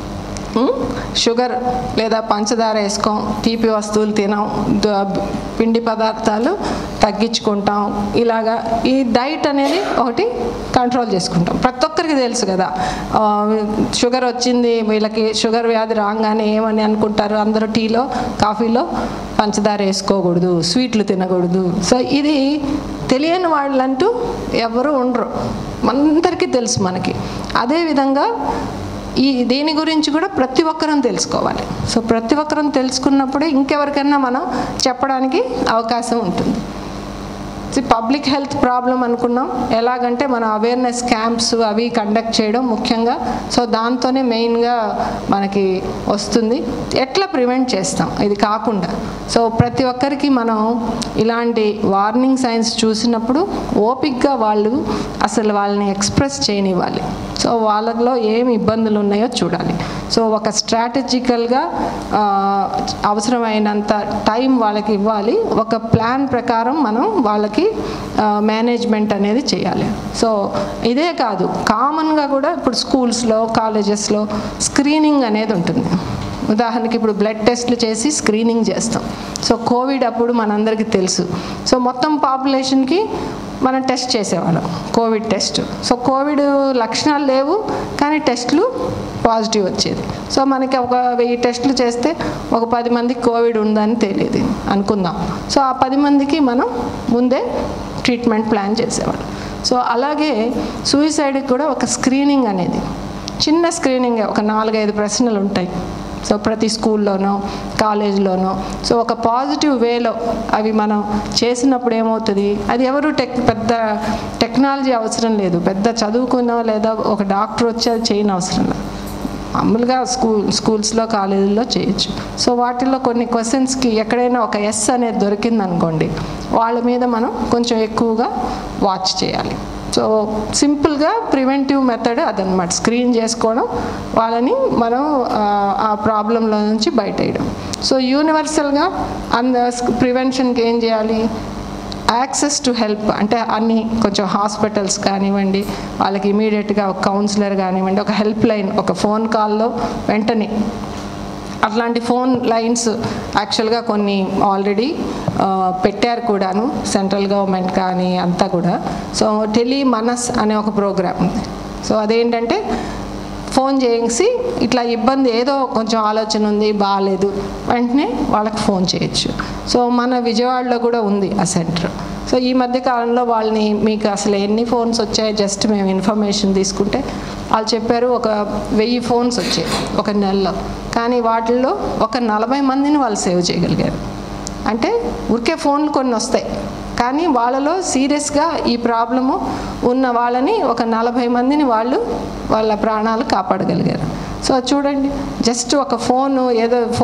ఉమ్, షుగర్ లేదా పంచదార వేసుకోం తీపి వస్తువులు తినాం ద- పిండి పదార్థాలు తగ్గించుకుంటాం ఇలాగా ఈ డైట్ అనేది ఒకటి కంట్రోల్ చేసుకుంటాం ప్రతి ఒక్కరికి తెలుసు కదా ఆ, షుగర్ వచ్చింది వీళ్ళకి షుగర్ వ్యాధి రాగానే ఏమని అనుకుంటారు అందరూ టీలో కాఫీలో పంచదార వేసుకోకూడదు స్వీట్లు తినకూడదు సో ఇది తెలియని వాళ్ళంటూ ఎవరు ఉండరు అందరికీ తెలుసు మనకి అదేవిధంగా ఈ దీని గురించి కూడా ప్రతి ఒక్కరం తెలుసుకోవాలి సో ప్రతి ఒక్కరం తెలుసుకున్నప్పుడే ఇంకెవరికైనా మనం చెప్పడానికి అవకాశం ఉంటుంది పబ్లిక్ హెల్త్ ప్రాబ్లం అనుకున్నాం ఎలాగంటే మన అవేర్నెస్ క్యాంప్స్ అవి కండక్ట్ చేయడం ముఖ్యంగా సో దాంతోనే మెయిన్గా మనకి వస్తుంది ఎట్లా ప్రివెంట్ చేస్తాం ఇది కాకుండా సో ప్రతి ఒక్కరికి మనం ఇలాంటి వార్నింగ్ సైన్స్ చూసినప్పుడు ఓపిక్గా వాళ్ళు అసలు వాళ్ళని ఎక్స్ప్రెస్ చేయనివ్వాలి సో వాళ్ళలో ఏమి ఇబ్బందులు ఉన్నాయో చూడాలి సో ఒక స్ట్రాటజికల్గా అవసరమైనంత టైం వాళ్ళకి ఇవ్వాలి ఒక ప్లాన్ ప్రకారం మనం వాళ్ళకి మేనేజ్మెంట్ అనేది చేయాలి సో ఇదే కాదు కామన్గా కూడా ఇప్పుడు స్కూల్స్లో కాలేజెస్లో స్క్రీనింగ్ అనేది ఉంటుంది ఉదాహరణకి ఇప్పుడు బ్లడ్ టెస్ట్లు చేసి స్క్రీనింగ్ చేస్తాం సో కోవిడ్ అప్పుడు మనందరికీ తెలుసు సో మొత్తం పాపులేషన్కి మనం టెస్ట్ చేసేవాళ్ళం కోవిడ్ టెస్ట్ సో కోవిడ్ లక్షణాలు లేవు కానీ టెస్ట్లు పాజిటివ్ వచ్చేది సో మనకి ఒక వెయ్యి టెస్టులు చేస్తే ఒక పది మందికి కోవిడ్ ఉందని తెలియదు అనుకుందాం సో ఆ పది మందికి మనం ముందే ట్రీట్మెంట్ ప్లాన్ చేసేవాళ్ళం సో అలాగే సూయిసైడ్కి కూడా ఒక స్క్రీనింగ్ అనేది చిన్న స్క్రీనింగ్ ఒక నాలుగైదు ప్రశ్నలు ఉంటాయి సో ప్రతి స్కూల్లోనో కాలేజ్లోనో సో ఒక పాజిటివ్ వేలో అవి మనం చేసినప్పుడు ఏమవుతుంది అది ఎవరు టెక్ పెద్ద టెక్నాలజీ అవసరం లేదు పెద్ద చదువుకునో లేదా ఒక డాక్టర్ వచ్చి అది చేయని అవసరం లేదు మామూలుగా స్కూల్ స్కూల్స్లో కాలేజీల్లో చేయొచ్చు సో వాటిల్లో కొన్ని క్వశ్చన్స్కి ఎక్కడైనా ఒక ఎస్ అనేది దొరికింది అనుకోండి వాళ్ళ మీద మనం కొంచెం ఎక్కువగా వాచ్ చేయాలి సో సింపుల్గా ప్రివెంటివ్ మెథడ్ అదనమాట స్క్రీన్ చేసుకోవడం వాళ్ళని మనం ఆ, ఆ ప్రాబ్లంలో నుంచి బయటేయడం సో యూనివర్సల్గా అంద ప్రివెన్షన్కి ఏం చేయాలి యాక్సెస్ టు హెల్ప్ అంటే అన్ని కొంచెం హాస్పిటల్స్ కానివ్వండి వాళ్ళకి ఇమీడియట్గా ఒక కౌన్సిలర్ కానివ్వండి ఒక హెల్ప్ లైన్ ఒక ఫోన్ కాల్లో వెంటనే అట్లాంటి ఫోన్ లైన్స్ యాక్చువల్గా కొన్ని ఆల్రెడీ పెట్టారు కూడాను సెంట్రల్ గవర్నమెంట్ కానీ అంతా కూడా సో టెలి మనస్ అనే ఒక ప్రోగ్రామ్ ఉంది సో అదేంటంటే ఫోన్ చేసి ఇట్లా ఇబ్బంది ఏదో కొంచెం ఆలోచన ఉంది బాగాలేదు వెంటనే వాళ్ళకి ఫోన్ చేయొచ్చు సో మన విజయవాడలో కూడా ఉంది ఆ సెంటర్ సో ఈ మధ్య కాలంలో వాళ్ళని మీకు అసలు ఎన్ని ఫోన్స్ వచ్చాయి జస్ట్ మేము ఇన్ఫర్మేషన్ తీసుకుంటే వాళ్ళు చెప్పారు ఒక వెయ్యి ఫోన్స్ వచ్చాయి ఒక నెలలో కానీ వాటిల్లో ఒక నలభై మందిని వాళ్ళు సేవ్ చేయగలిగారు అంటే ఊరికే ఫోన్లు కొన్ని వస్తాయి కానీ వాళ్ళలో సీరియస్గా ఈ ప్రాబ్లము ఉన్న వాళ్ళని ఒక నలభై మందిని వాళ్ళు వాళ్ళ ప్రాణాలు కాపాడగలిగారు సో చూడండి జస్ట్ ఒక ఫోను ఏదో ఫో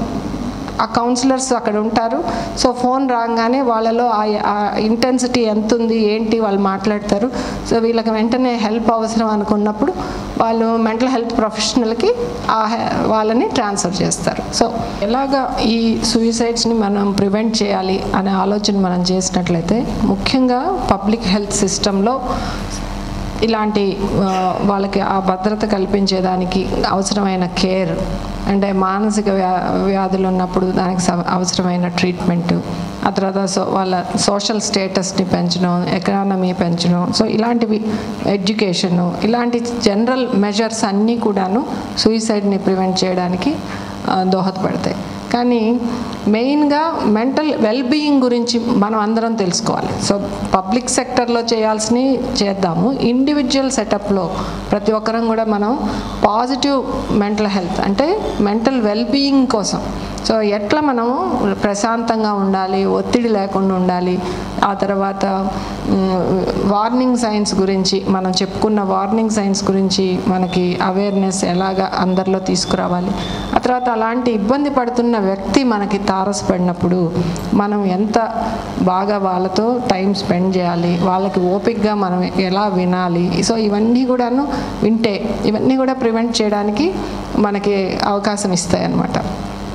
ఆ కౌన్సిలర్స్ అక్కడ ఉంటారు సో ఫోన్ రాగానే వాళ్ళలో ఆ ఇంటెన్సిటీ ఎంత ఉంది ఏంటి వాళ్ళు మాట్లాడతారు సో వీళ్ళకి వెంటనే హెల్ప్ అవసరం అనుకున్నప్పుడు వాళ్ళు మెంటల్ హెల్త్ ప్రొఫెషనల్కి ఆ హె- వాళ్ళని ట్రాన్స్ఫర్ చేస్తారు సో ఎలాగా ఈ సూయిసైడ్స్ని మనం ప్రివెంట్ చేయాలి అనే ఆలోచన మనం చేసినట్లయితే ముఖ్యంగా పబ్లిక్ హెల్త్ సిస్టంలో ఇలాంటి ఆ, వాళ్ళకి ఆ భద్రత కల్పించేదానికి అవసరమైన కేర్ అంటే మానసిక వ్యా వ్యాధులు ఉన్నప్పుడు దానికి స- అవసరమైన ట్రీట్మెంట్ ఆ తర్వాత సో వాళ్ళ సోషల్ స్టేటస్ని పెంచడం ఎకానమీ పెంచడం సో ఇలాంటివి ఎడ్యుకేషను ఇలాంటి జనరల్ మెజర్స్ అన్నీ కూడాను సూయిసైడ్ని ప్రివెంట్ చేయడానికి ఆ, దోహదపడతాయి కానీ మెయిన్గా మెంటల్ వెల్బీయింగ్ గురించి మనం అందరం తెలుసుకోవాలి సో పబ్లిక్ సెక్టర్లో చేయాల్సినవి చేద్దాము ఇండివిజువల్ సెటప్లో ప్రతి ఒక్కరం కూడా మనం పాజిటివ్ మెంటల్ హెల్త్ అంటే మెంటల్ వెల్బీయింగ్ కోసం సో ఎట్లా మనము ప్రశాంతంగా ఉండాలి ఒత్తిడి లేకుండా ఉండాలి ఆ తర్వాత వార్నింగ్ సైన్స్ గురించి మనం చెప్పుకున్న వార్నింగ్ సైన్స్ గురించి మనకి అవేర్నెస్ ఎలాగా అందరిలో తీసుకురావాలి ఆ తర్వాత అలాంటి ఇబ్బంది పడుతున్న వ్యక్తి మనకి తారసపడినప్పుడు మనం ఎంత బాగా వాళ్ళతో టైం స్పెండ్ చేయాలి వాళ్ళకి ఓపిక్గా మనం ఎలా వినాలి సో ఇవన్నీ కూడాను వింటే ఇవన్నీ కూడా ప్రివెంట్ చేయడానికి మనకి అవకాశం ఇస్తాయి అన్నమాట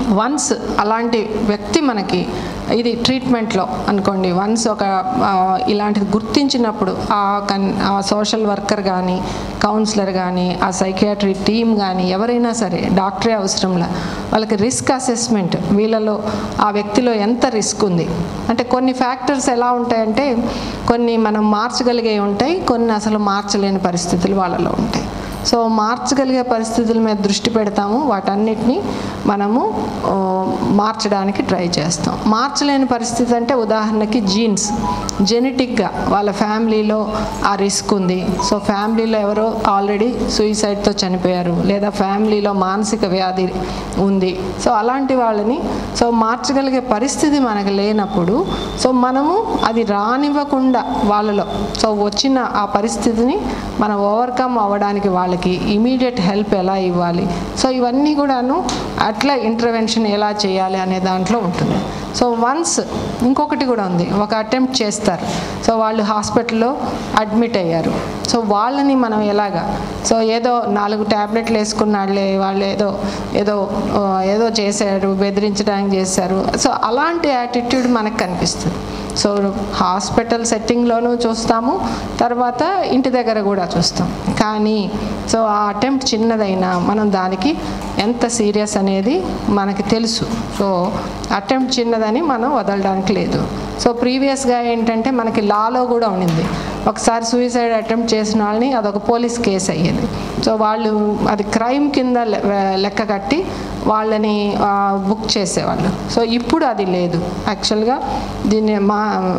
వన్స్ అలాంటి వ్యక్తి మనకి ఇది ట్రీట్మెంట్లో అనుకోండి వన్స్ ఒక ఆ, ఇలాంటిది గుర్తించినప్పుడు ఆ కన్ ఆ సోషల్ వర్కర్ కానీ కౌన్సిలర్ కానీ ఆ సైకియాట్రీ టీమ్ కానీ ఎవరైనా సరే డాక్టరే అవసరంలా వాళ్ళకి రిస్క్ అసెస్మెంట్ వీళ్ళలో ఆ వ్యక్తిలో ఎంత రిస్క్ ఉంది అంటే కొన్ని ఫ్యాక్టర్స్ ఎలా ఉంటాయంటే కొన్ని మనం మార్చగలిగే ఉంటాయి కొన్ని అసలు మార్చలేని పరిస్థితులు వాళ్ళలో ఉంటాయి సో మార్చగలిగే పరిస్థితుల మీద దృష్టి పెడతాము వాటన్నిటిని మనము ఆ, మార్చడానికి ట్రై చేస్తాం మార్చలేని పరిస్థితి అంటే ఉదాహరణకి జీన్స్ జెనెటిక్గా వాళ్ళ ఫ్యామిలీలో ఆ రిస్క్ ఉంది సో ఫ్యామిలీలో ఎవరో ఆల్రెడీ సూయిసైడ్తో చనిపోయారు లేదా ఫ్యామిలీలో మానసిక వ్యాధి ఉంది సో అలాంటి వాళ్ళని సో మార్చగలిగే పరిస్థితి మనకు లేనప్పుడు సో మనము అది రానివ్వకుండా వాళ్ళలో సో వచ్చిన ఆ పరిస్థితిని మనం ఓవర్కమ్ అవ్వడానికి వాళ్ళకి ఇమీడియట్ హెల్ప్ ఎలా ఇవ్వాలి సో ఇవన్నీ కూడాను అట్లా ఇంటర్వెన్షన్ ఎలా చేయాలి అనే దాంట్లో ఉంటుంది సో వన్స్ ఇంకొకటి కూడా ఉంది ఒక అటెంప్ట్ చేస్తారు సో వాళ్ళు హాస్పిటల్లో అడ్మిట్ అయ్యారు సో వాళ్ళని మనం ఎలాగా సో ఏదో నాలుగు ట్యాబ్లెట్లు వేసుకున్నాళ్ళే వాళ్ళు ఏదో ఏదో ఆ, ఏదో చేశారు బెదిరించడానికి చేశారు సో అలాంటి యాటిట్యూడ్ మనకు కనిపిస్తుంది సో హాస్పిటల్ సెట్టింగ్లోనూ చూస్తాము తర్వాత ఇంటి దగ్గర కూడా చూస్తాం కానీ సో ఆ అటెంప్ట్ చిన్నదైనా మనం దానికి ఎంత సీరియస్ అనేది మనకి తెలుసు సో అటెంప్ట్ చిన్నదని మనం వదలడానికి లేదు సో ప్రీవియస్గా ఏంటంటే మనకి లాలో కూడా ఉండింది ఒకసారి సూసైడ్ అటెంప్ట్ చేసిన వాళ్ళని అదొక పోలీస్ కేసు అయ్యేది సో వాళ్ళు అది క్రైమ్ కింద లె- లెక్క కట్టి వాళ్ళని ఆ, బుక్ చేసేవాళ్ళు సో ఇప్పుడు అది లేదు యాక్చువల్గా దీన్ని మా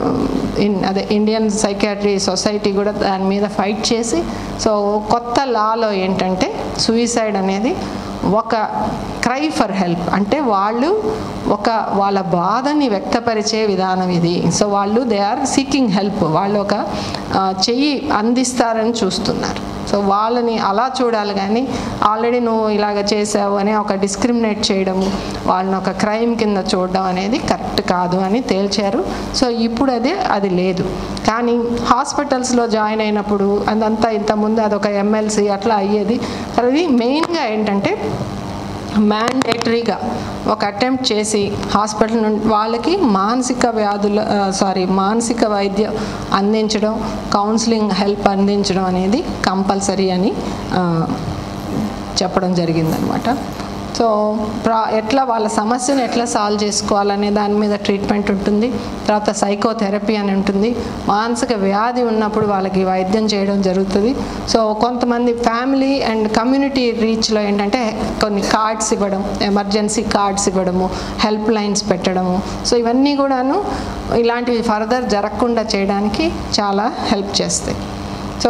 ఇన్ అదే ఇండియన్ సైకాట్రీ సొసైటీ కూడా దాని మీద ఫైట్ చేసి సో కొత్త లాలో ఏంటంటే సూయిసైడ్ అనేది ఒక క్రై ఫర్ హెల్ప్ అంటే వాళ్ళు ఒక వాళ్ళ బాధని వ్యక్తపరిచే విధానం ఇది సో వాళ్ళు దే ఆర్ సీకింగ్ హెల్ప్ వాళ్ళు ఒక ఆ, చెయ్యి అందిస్తారని చూస్తున్నారు సో వాళ్ళని అలా చూడాలి కానీ ఆల్రెడీ నువ్వు ఇలాగ చేసావు అని ఒక డిస్క్రిమినేట్ చేయడము వాళ్ళని ఒక క్రైమ్ కింద చూడడం అనేది కరెక్ట్ కాదు అని తేల్చారు సో ఇప్పుడు అది అది లేదు కానీ హాస్పిటల్స్లో జాయిన్ అయినప్పుడు అదంతా ఇంతకుముందు అదొక ఎమ్మెల్సీ అట్లా అయ్యేది అది మెయిన్గా ఏంటంటే మ్యాండేటరీగా ఒక అటెంప్ట్ చేసి హాస్పిటల్ నుండి వాళ్ళకి మానసిక వ్యాధుల సారీ మానసిక వైద్యం అందించడం కౌన్సిలింగ్ హెల్ప్ అందించడం అనేది కంపల్సరీ అని ఆ, చెప్పడం జరిగిందనమాట సో ప్రా ఎట్లా వాళ్ళ సమస్యను ఎట్లా సాల్వ్ చేసుకోవాలనే దాని మీద ట్రీట్మెంట్ ఉంటుంది తర్వాత సైకోథెరపీ అని ఉంటుంది మానసిక వ్యాధి ఉన్నప్పుడు వాళ్ళకి వైద్యం చేయడం జరుగుతుంది సో కొంతమంది ఫ్యామిలీ అండ్ కమ్యూనిటీ రీచ్లో ఏంటంటే కొన్ని కార్డ్స్ ఇవ్వడం ఎమర్జెన్సీ కార్డ్స్ ఇవ్వడము హెల్ప్ లైన్స్ పెట్టడము సో ఇవన్నీ కూడాను ఇలాంటివి ఫర్దర్ జరగకుండా చేయడానికి చాలా హెల్ప్ చేస్తాయి సో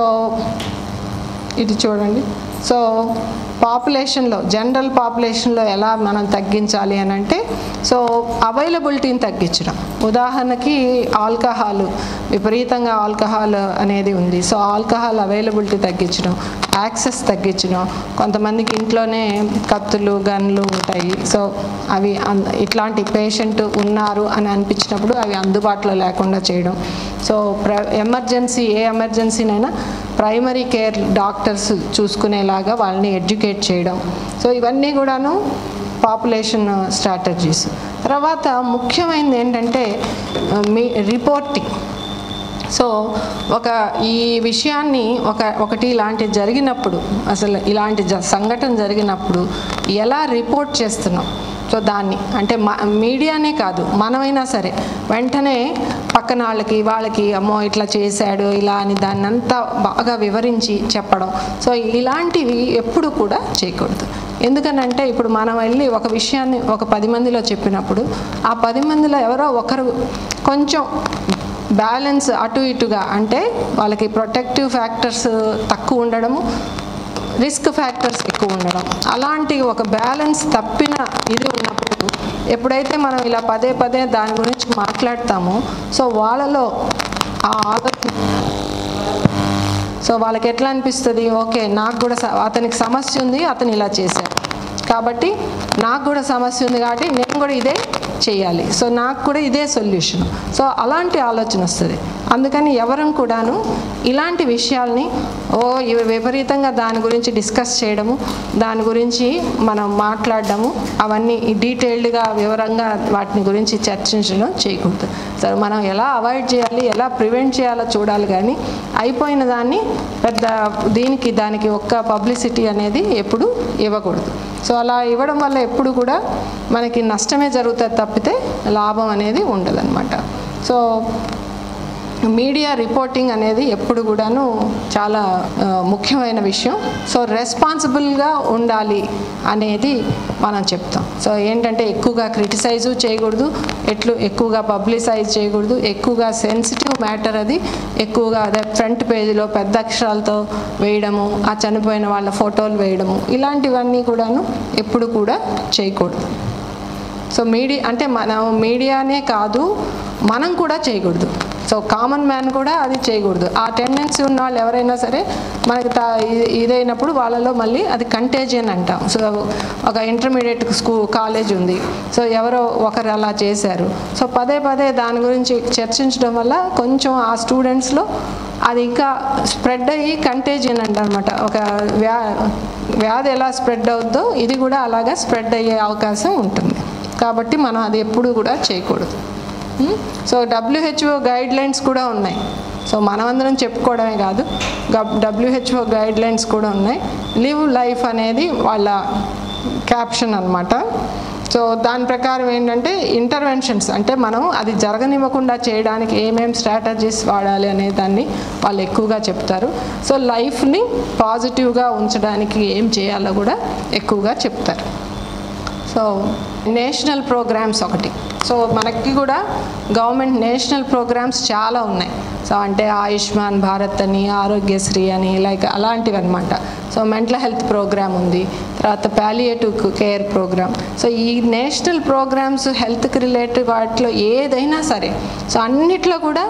ఇది చూడండి సో పాపులేషన్లో జనరల్ పాపులేషన్లో ఎలా మనం తగ్గించాలి అని అంటే సో అవైలబిలిటీని తగ్గించడం ఉదాహరణకి ఆల్కహాల్ విపరీతంగా ఆల్కహాల్ అనేది ఉంది సో ఆల్కహాల్ అవైలబిలిటీ తగ్గించడం యాక్సెస్ తగ్గించడం కొంతమందికి ఇంట్లోనే కత్తులు గన్లు ఉంటాయి సో అవి అన్- ఇట్లాంటి పేషెంట్ ఉన్నారు అని అనిపించినప్పుడు అవి అందుబాటులో లేకుండా చేయడం సో ప్ర ఎమర్జెన్సీ ఏ ఎమర్జెన్సీనైనా ప్రైమరీ కేర్ డాక్టర్స్ చూసుకునేలాగా వాళ్ళని ఎడ్యుకేట్ చేయడం సో ఇవన్నీ కూడాను పాపులేషన్ స్ట్రాటజీస్ తర్వాత ముఖ్యమైనది ఏంటంటే ఆ, మీ రిపోర్టింగ్ సో ఒక ఈ విషయాన్ని ఒక ఒకటి ఇలాంటి జరిగినప్పుడు అసలు ఇలాంటి జ సంఘటన జరిగినప్పుడు ఎలా రిపోర్ట్ చేస్తున్నాం సో దాన్ని అంటే మ మీడియానే కాదు మనమైనా సరే వెంటనే పక్కన వాళ్ళకి వాళ్ళకి అమ్మో ఇట్లా చేశాడు ఇలా అని దాన్ని అంతా బాగా వివరించి చెప్పడం సో ఇలాంటివి ఎప్పుడు కూడా చేయకూడదు ఎందుకనంటే ఇప్పుడు మనం వెళ్ళి ఒక విషయాన్ని ఒక పది మందిలో చెప్పినప్పుడు ఆ పది మందిలో ఎవరో ఒకరు కొంచెం బ్యాలెన్స్ అటు ఇటుగా అంటే వాళ్ళకి ప్రొటెక్టివ్ ఫ్యాక్టర్స్ తక్కువ ఉండడము రిస్క్ ఫ్యాక్టర్స్ ఎక్కువ ఉండడం అలాంటి ఒక బ్యాలెన్స్ తప్పిన ఇది ఉన్నప్పుడు ఎప్పుడైతే మనం ఇలా పదే పదే దాని గురించి మాట్లాడతామో సో వాళ్ళలో ఆ ఆలోచన సో వాళ్ళకి ఎట్లా అనిపిస్తుంది ఓకే నాకు కూడా స- అతనికి సమస్య ఉంది అతను ఇలా చేశాడు కాబట్టి నాకు కూడా సమస్య ఉంది కాబట్టి నేను కూడా ఇదే చేయాలి సో నాకు కూడా ఇదే సొల్యూషన్ సో అలాంటి ఆలోచన వస్తుంది అందుకని ఎవరం కూడాను ఇలాంటి విషయాల్ని ఓ ఇవి విపరీతంగా దాని గురించి డిస్కస్ చేయడము దాని గురించి మనం మాట్లాడడము అవన్నీ డీటెయిల్డ్గా వివరంగా వాటిని గురించి చర్చించడం చేయకూడదు సరే మనం ఎలా అవాయిడ్ చేయాలి ఎలా ప్రివెంట్ చేయాలో చూడాలి కానీ అయిపోయిన దాన్ని పెద్ద దీనికి దానికి ఒక్క పబ్లిసిటీ అనేది ఎప్పుడు ఇవ్వకూడదు సో అలా ఇవ్వడం వల్ల ఎప్పుడు కూడా మనకి నష్టమే జరుగుతుంది తప్పితే లాభం అనేది ఉండదన్నమాట సో మీడియా రిపోర్టింగ్ అనేది ఎప్పుడు కూడాను చాలా ఆ, ముఖ్యమైన విషయం సో రెస్పాన్సిబుల్గా ఉండాలి అనేది మనం చెప్తాం సో ఏంటంటే ఎక్కువగా క్రిటిసైజు చేయకూడదు ఎట్లు ఎక్కువగా పబ్లిసైజ్ చేయకూడదు ఎక్కువగా సెన్సిటివ్ మ్యాటర్ అది ఎక్కువగా అదే ఫ్రంట్ పేజీలో పెద్ద అక్షరాలతో వేయడము ఆ చనిపోయిన వాళ్ళ ఫోటోలు వేయడము ఇలాంటివన్నీ కూడాను ఎప్పుడు కూడా చేయకూడదు సో మీడియా అంటే మనం మీడియానే కాదు మనం కూడా చేయకూడదు సో కామన్ మ్యాన్ కూడా అది చేయకూడదు ఆ టెండెన్సీ ఉన్న వాళ్ళు ఎవరైనా సరే మనకి తా ఇ- ఇదైనప్పుడు వాళ్ళలో మళ్ళీ అది కంటేజియన్ అంటాం సో ఒక ఇంటర్మీడియట్ స్కూల్ కాలేజ్ ఉంది సో ఎవరో ఒకరు అలా చేశారు సో పదే పదే దాని గురించి చర్చించడం వల్ల కొంచెం ఆ స్టూడెంట్స్లో అది ఇంకా స్ప్రెడ్ అయ్యి కంటేజియన్ అంటారనమాట ఒక వ్యా వ్యాధి ఎలా స్ప్రెడ్ అవుద్దో ఇది కూడా అలాగా స్ప్రెడ్ అయ్యే అవకాశం ఉంటుంది కాబట్టి మనం అది ఎప్పుడు కూడా చేయకూడదు um, so WHO guidelines కూడా ఉన్నాయి సో మనమందరం చెప్పుకోవడమే కాదు డబ్ల్యూహెచ్ఓ గైడ్ లైన్స్ కూడా ఉన్నాయి లివ్ లైఫ్ అనేది వాళ్ళ క్యాప్షన్ అన్నమాట సో దాని ప్రకారం ఏంటంటే ఇంటర్వెన్షన్స్ అంటే మనం అది జరగనివ్వకుండా చేయడానికి ఏమేం స్ట్రాటజీస్ వాడాలి అనే దాన్ని వాళ్ళు ఎక్కువగా చెప్తారు సో లైఫ్ని పాజిటివ్గా ఉంచడానికి ఏం చేయాలో కూడా ఎక్కువగా చెప్తారు సో నేషనల్ ప్రోగ్రామ్స్ ఒకటి సో మనకి కూడా గవర్నమెంట్ నేషనల్ ప్రోగ్రామ్స్ చాలా ఉన్నాయి సో అంటే ఆయుష్మాన్ భారత్ అని ఆరోగ్యశ్రీ అని లైక్ అలాంటివి అనమాట సో మెంటల్ హెల్త్ ప్రోగ్రామ్ ఉంది తర్వాత ప్యాలియేటివ్ కేర్ ప్రోగ్రామ్ సో ఈ నేషనల్ ప్రోగ్రామ్స్ హెల్త్కి రిలేటెడ్ వాటిలో ఏదైనా సరే సో అన్నిట్లో కూడా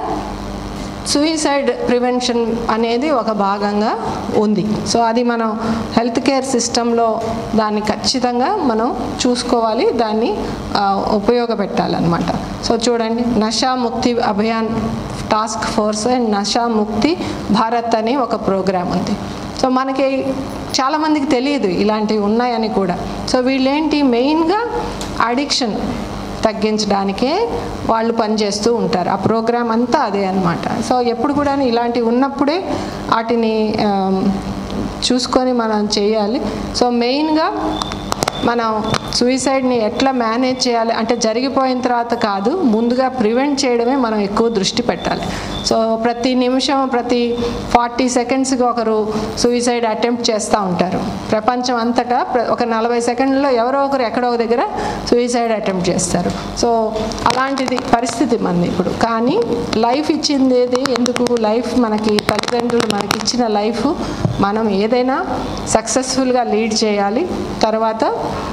సూయిసైడ్ ప్రివెన్షన్ అనేది ఒక భాగంగా ఉంది సో అది మనం హెల్త్ కేర్ సిస్టంలో దాన్ని ఖచ్చితంగా మనం చూసుకోవాలి దాన్ని ఆ, ఉపయోగపెట్టాలన్నమాట సో చూడండి Nasha Mukti Abhiyan task force and Nasha Mukti Bharat అని ఒక ప్రోగ్రాం ఉంది సో మనకి చాలామందికి తెలియదు ఇలాంటివి ఉన్నాయని కూడా సో వీళ్ళేంటి మెయిన్గా అడిక్షన్ తగ్గించడానికే వాళ్ళు పనిచేస్తూ ఉంటారు ఆ ప్రోగ్రామ్ అంతా అదే అన్నమాట సో ఎప్పుడు కూడా ఇలాంటివి ఉన్నప్పుడే వాటిని ఆమ్, చూసుకొని మనం చేయాలి సో మెయిన్గా మనం సూయిసైడ్ని ఎట్లా మేనేజ్ చేయాలి అంటే జరిగిపోయిన తర్వాత కాదు ముందుగా ప్రివెంట్ చేయడమే మనం ఎక్కువ దృష్టి పెట్టాలి సో ప్రతి నిమిషం ప్రతి ఫార్టీ సెకండ్స్కి ఒకరు సూయిసైడ్ అటెంప్ట్ చేస్తూ ఉంటారు ప్రపంచం అంతటా ప్ర- ఒక నలభై సెకండ్లో ఎవరో ఒకరు ఎక్కడో ఒక దగ్గర సూయిసైడ్ అటెంప్ట్ చేస్తారు సో అలాంటిది పరిస్థితి మనది ఇప్పుడు కానీ లైఫ్ ఇచ్చింది ఏది ఎందుకు లైఫ్ మనకి తల్లిదండ్రులు మనకి ఇచ్చిన లైఫ్ మనం ఏదైనా సక్సెస్ఫుల్గా లీడ్ చేయాలి తర్వాత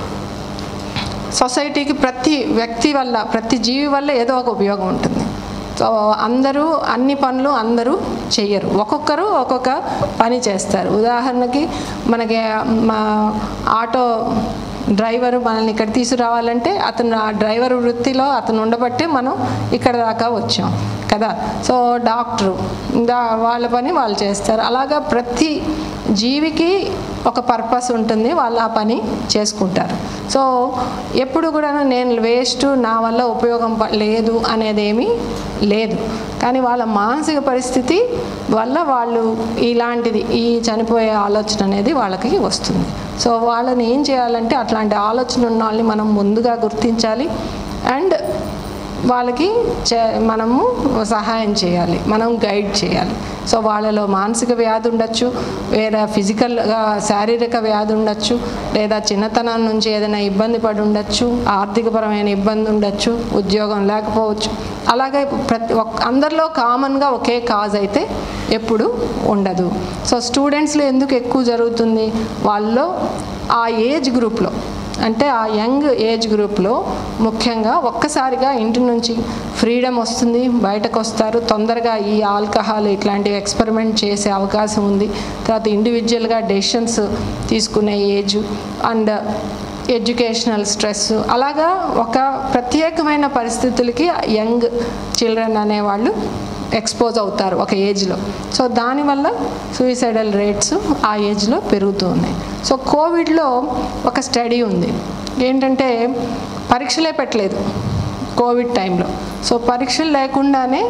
సొసైటీకి ప్రతి వ్యక్తి వల్ల ప్రతి జీవి వల్ల ఏదో ఒక ఉపయోగం ఉంటుంది సో అందరూ అన్ని పనులు అందరూ చెయ్యరు ఒక్కొక్కరు ఒక్కొక్క పని చేస్తారు ఉదాహరణకి మనకి మా ఆటో డ్రైవరు మనల్ని ఇక్కడ తీసుకురావాలంటే అతను ఆ డ్రైవర్ వృత్తిలో అతను ఉండబట్టే మనం ఇక్కడ దాకా వచ్చాం కదా సో డాక్టరు దా వాళ్ళ పని వాళ్ళు చేస్తారు అలాగా ప్రతి జీవికి ఒక పర్పస్ ఉంటుంది వాళ్ళు ఆ పని చేసుకుంటారు సో ఎప్పుడు కూడా నేను వేస్ట్ నా వల్ల ఉపయోగం ప- లేదు అనేదేమీ లేదు కానీ వాళ్ళ మానసిక పరిస్థితి వల్ల వాళ్ళు ఇలాంటిది ఈ చనిపోయే ఆలోచన అనేది వాళ్ళకి వస్తుంది సో వాళ్ళని ఏం చేయాలంటే అట్లాంటి ఆలోచన ఉన్న వాళ్ళని మనం ముందుగా గుర్తించాలి అండ్ వాళ్ళకి చే మనము సహాయం చేయాలి మనం గైడ్ చేయాలి సో వాళ్ళలో మానసిక వ్యాధి ఉండొచ్చు వేరే ఫిజికల్గా శారీరక వ్యాధి ఉండొచ్చు లేదా చిన్నతనం నుంచి ఏదైనా ఇబ్బంది పడి ఉండొచ్చు ఆర్థికపరమైన ఇబ్బంది ఉండొచ్చు ఉద్యోగం లేకపోవచ్చు అలాగే ప్రతి ఒక్ అందరిలో కామన్గా ఒకే కాజ్ అయితే ఎప్పుడు ఉండదు సో స్టూడెంట్స్లో ఎందుకు ఎక్కువ జరుగుతుంది వాళ్ళలో ఆ ఏజ్ గ్రూప్లో అంటే ఆ యంగ్ ఏజ్ గ్రూప్లో ముఖ్యంగా ఒక్కసారిగా ఇంటి నుంచి ఫ్రీడమ్ వస్తుంది బయటకు వస్తారు తొందరగా ఈ ఆల్కహాల్ ఇట్లాంటివి ఎక్స్పెరిమెంట్ చేసే అవకాశం ఉంది తర్వాత ఇండివిజువల్గా డెసిషన్స్ తీసుకునే ఏజ్ అండ్ ఎడ్యుకేషనల్ స్ట్రెస్ అలాగా ఒక ప్రత్యేకమైన పరిస్థితులకి యంగ్ చిల్డ్రన్ అనేవాళ్ళు ఎక్స్పోజ్ అవుతారు ఒక ఏజ్లో సో దానివల్ల సూయిసైడల్ రేట్స్ ఆ ఏజ్లో పెరుగుతూ ఉన్నాయి సో కోవిడ్లో ఒక స్టడీ ఉంది ఏంటంటే పరీక్షలే పెట్టలేదు కోవిడ్ టైంలో సో పరీక్షలు లేకుండానే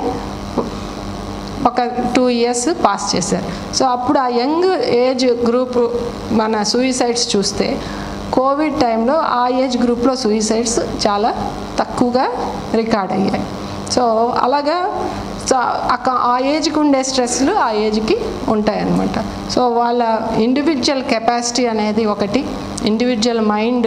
ఒక టూ ఇయర్స్ పాస్ చేశారు సో అప్పుడు ఆ యంగ్ ఏజ్ గ్రూప్ మన సూయిసైడ్స్ చూస్తే కోవిడ్ టైంలో ఆ ఏజ్ గ్రూప్లో సూయిసైడ్స్ చాలా తక్కువగా రికార్డ్ అయ్యాయి సో అలాగా సో అక్క- ఆ ఏజ్కి ఉండే స్ట్రెస్లు ఆ ఏజ్కి ఉంటాయన్నమాట సో వాళ్ళ ఇండివిజువల్ కెపాసిటీ అనేది ఒకటి ఇండివిజువల్ మైండ్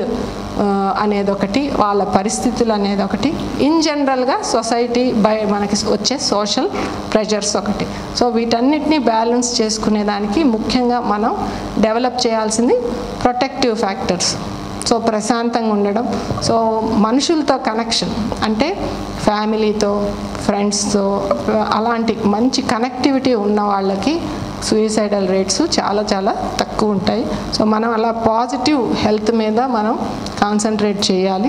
అనేది ఒకటి వాళ్ళ పరిస్థితులు అనేది ఒకటి ఇన్ జనరల్గా సొసైటీ బై మనకి వచ్చే సోషల్ ప్రెషర్స్ ఒకటి సో వీటన్నిటిని బ్యాలెన్స్ చేసుకునే దానికి ముఖ్యంగా మనం డెవలప్ చేయాల్సింది ప్రొటెక్టివ్ ఫ్యాక్టర్స్ సో ప్రశాంతంగా ఉండడం సో మనుషులతో కనెక్షన్ అంటే ఫ్యామిలీతో ఫ్రెండ్స్తో అలాంటి మంచి కనెక్టివిటీ ఉన్న వాళ్ళకి సూయిసైడల్ రేట్స్ చాలా చాలా తక్కువ ఉంటాయి సో మనం అలా పాజిటివ్ హెల్త్ మీద మనం కాన్సన్ట్రేట్ చేయాలి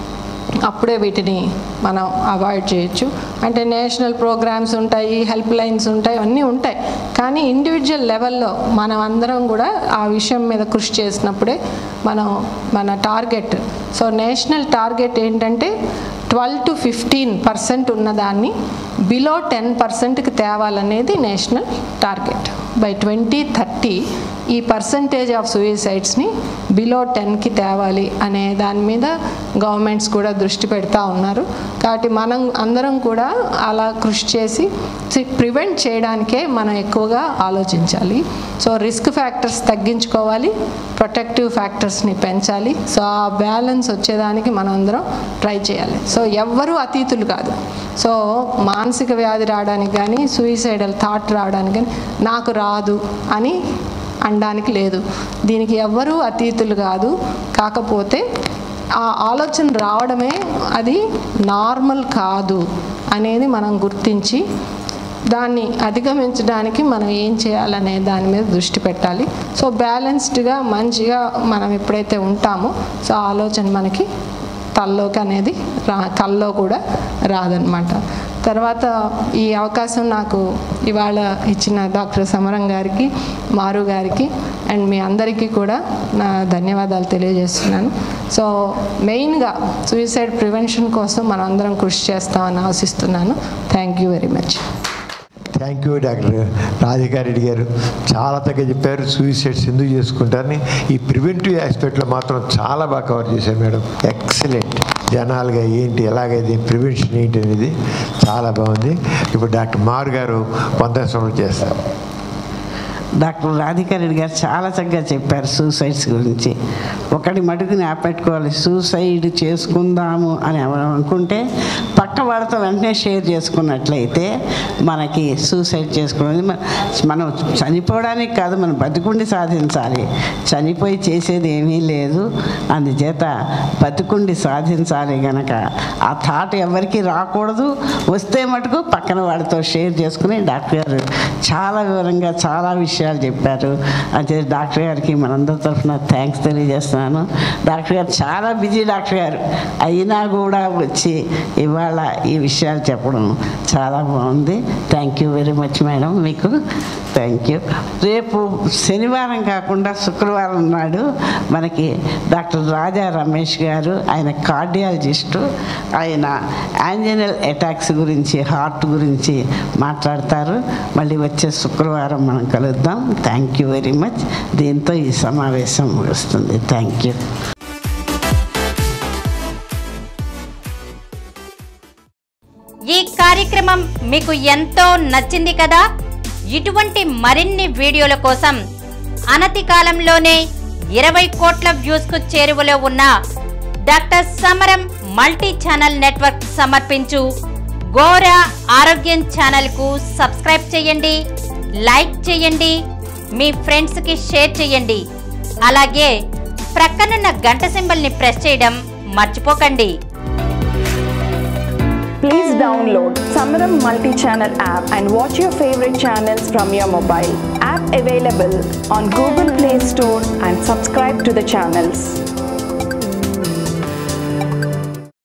అప్పుడే వీటిని మనం అవాయిడ్ చేయొచ్చు అంటే నేషనల్ ప్రోగ్రామ్స్ ఉంటాయి హెల్ప్ లైన్స్ ఉంటాయి అన్నీ ఉంటాయి కానీ ఇండివిజువల్ లెవెల్లో మనం అందరం కూడా ఆ విషయం మీద కృషి చేసినప్పుడే మనం మన టార్గెట్ సో నేషనల్ టార్గెట్ ఏంటంటే ట్వెల్వ్ టు ఫిఫ్టీన్ పర్సెంట్ ఉన్నదాన్ని బిలో టెన్ పర్సెంట్కి తేవాలనేది national target by twenty thirty ఈ పర్సంటేజ్ ఆఫ్ సూయిసైడ్స్ని బిలో టెన్కి తేవాలి అనే దాని మీద గవర్నమెంట్స్ కూడా దృష్టి పెడతా ఉన్నారు కాబట్టి మనం అందరం కూడా అలా కృషి చేసి ప్రివెంట్ చేయడానికే మనం ఎక్కువగా ఆలోచించాలి సో రిస్క్ ఫ్యాక్టర్స్ తగ్గించుకోవాలి ప్రొటెక్టివ్ ఫ్యాక్టర్స్ని పెంచాలి సో ఆ బ్యాలెన్స్ వచ్చేదానికి మనం అందరం ట్రై చేయాలి సో ఎవ్వరూ అతీతులు కాదు సో మానసిక వ్యాధి రావడానికి కానీ సూయిసైడల్ థాట్ రావడానికి కానీ నాకు రాదు అని అనడానికి లేదు దీనికి ఎవ్వరూ అతీతులు కాదు కాకపోతే ఆ ఆలోచన రావడమే అది నార్మల్ కాదు అనేది మనం గుర్తించి దాన్ని అధిగమించడానికి మనం ఏం చేయాలనే దాని మీద దృష్టి పెట్టాలి సో బ్యాలెన్స్డ్గా మంచిగా మనం ఎప్పుడైతే ఉంటామో సో ఆ ఆలోచన మనకి తల్లోకి అనేది రా కల్లో కూడా రాదనమాట తర్వాత ఈ అవకాశం నాకు ఇవాళ ఇచ్చిన డాక్టర్ సమరం గారికి మారు గారికి అండ్ మీ అందరికీ కూడా నా ధన్యవాదాలు తెలియజేస్తున్నాను సో మెయిన్గా సూయిసైడ్ ప్రివెన్షన్ కోసం మనం అందరం కృషి చేస్తామని ఆశిస్తున్నాను thank you very much thank you doctor Radhika Reddy garu చాలా తగ్గ చెప్పారు సూయిసైడ్స్ ఎందుకు చేసుకుంటారని ఈ ప్రివెంటివ్ ఆస్పెక్ట్లో మాత్రం చాలా బాగా కవర్ చేశారు మేడం ఎక్సలెంట్ జనాలుగా ఏంటి ఎలాగైతే ప్రివెన్షన్ ఏంటి అనేది చాలా బాగుంది ఇప్పుడు డాక్టర్ మారు గారు వందన చేస్తారు డాక్టర్ రాధికా రెడ్డి గారు చాలా చక్కగా చెప్పారు సూసైడ్స్ గురించి ఒకటి మటుకు జ్ఞాపెట్టుకోవాలి సూసైడ్ చేసుకుందాము అని ఎవరు అనుకుంటే పక్క వాళ్ళతో వెంటనే షేర్ చేసుకున్నట్లయితే మనకి సూసైడ్ చేసుకునేది మన- మనం చనిపోవడానికి కాదు మనం బతుకుండి సాధించాలి చనిపోయి చేసేది ఏమీ లేదు అందుచేత బతుకుండి సాధించాలి గనక ఆ థాట్ ఎవరికి రాకూడదు వస్తే మటుకు పక్కన వాళ్ళతో షేర్ చేసుకుని డాక్టర్ గారు చాలా వివరంగా చాలా విషయాలు చెప్పారు అంటే డాక్టర్ గారికి మనందరి తరఫున థ్యాంక్స్ తెలియజేస్తున్నాను డాక్టర్ గారు చాలా బిజీ డాక్టర్ గారు అయినా కూడా వచ్చి ఇవాళ ఈ విషయాలు చెప్పడం చాలా బాగుంది thank you very much madam మీకు థ్యాంక్ యూ రేపు శనివారం కాకుండా శుక్రవారం నాడు మనకి డాక్టర్ రాజా రమేష్ గారు ఆయన కార్డియాలజిస్టు ఆయన యాంజనల్ అటాక్స్ గురించి హార్ట్ గురించి మాట్లాడతారు మళ్ళీ వచ్చే శుక్రవారం మనం కలుద్దాం థ్యాంక్ యూ వెరీ మచ్ దీంతో ఈ సమావేశం ముగుస్తుంది థ్యాంక్ యూ ఈ కార్యక్రమం మీకు ఎంతో నచ్చింది కదా ఇటువంటి మరిన్ని వీడియోల కోసం అనతి కాలంలోనే ఇరవై కోట్ల వ్యూస్ కు చేరువలో ఉన్న డాక్టర్ సమరం మల్టీ ఛానల్ నెట్వర్క్ సమర్పించు గోరా ఆరోగ్యం ఛానల్ కు సబ్స్క్రైబ్ చేయండి లైక్ చేయండి మీ ఫ్రెండ్స్ కి షేర్ చేయండి అలాగే ప్రక్కనున్న గంట సింబల్ ని ప్రెస్ చేయడం మర్చిపోకండి Please download Samaram multi-channel app and watch your favorite channels from your mobile. App available on Google Play Store and subscribe to the channels.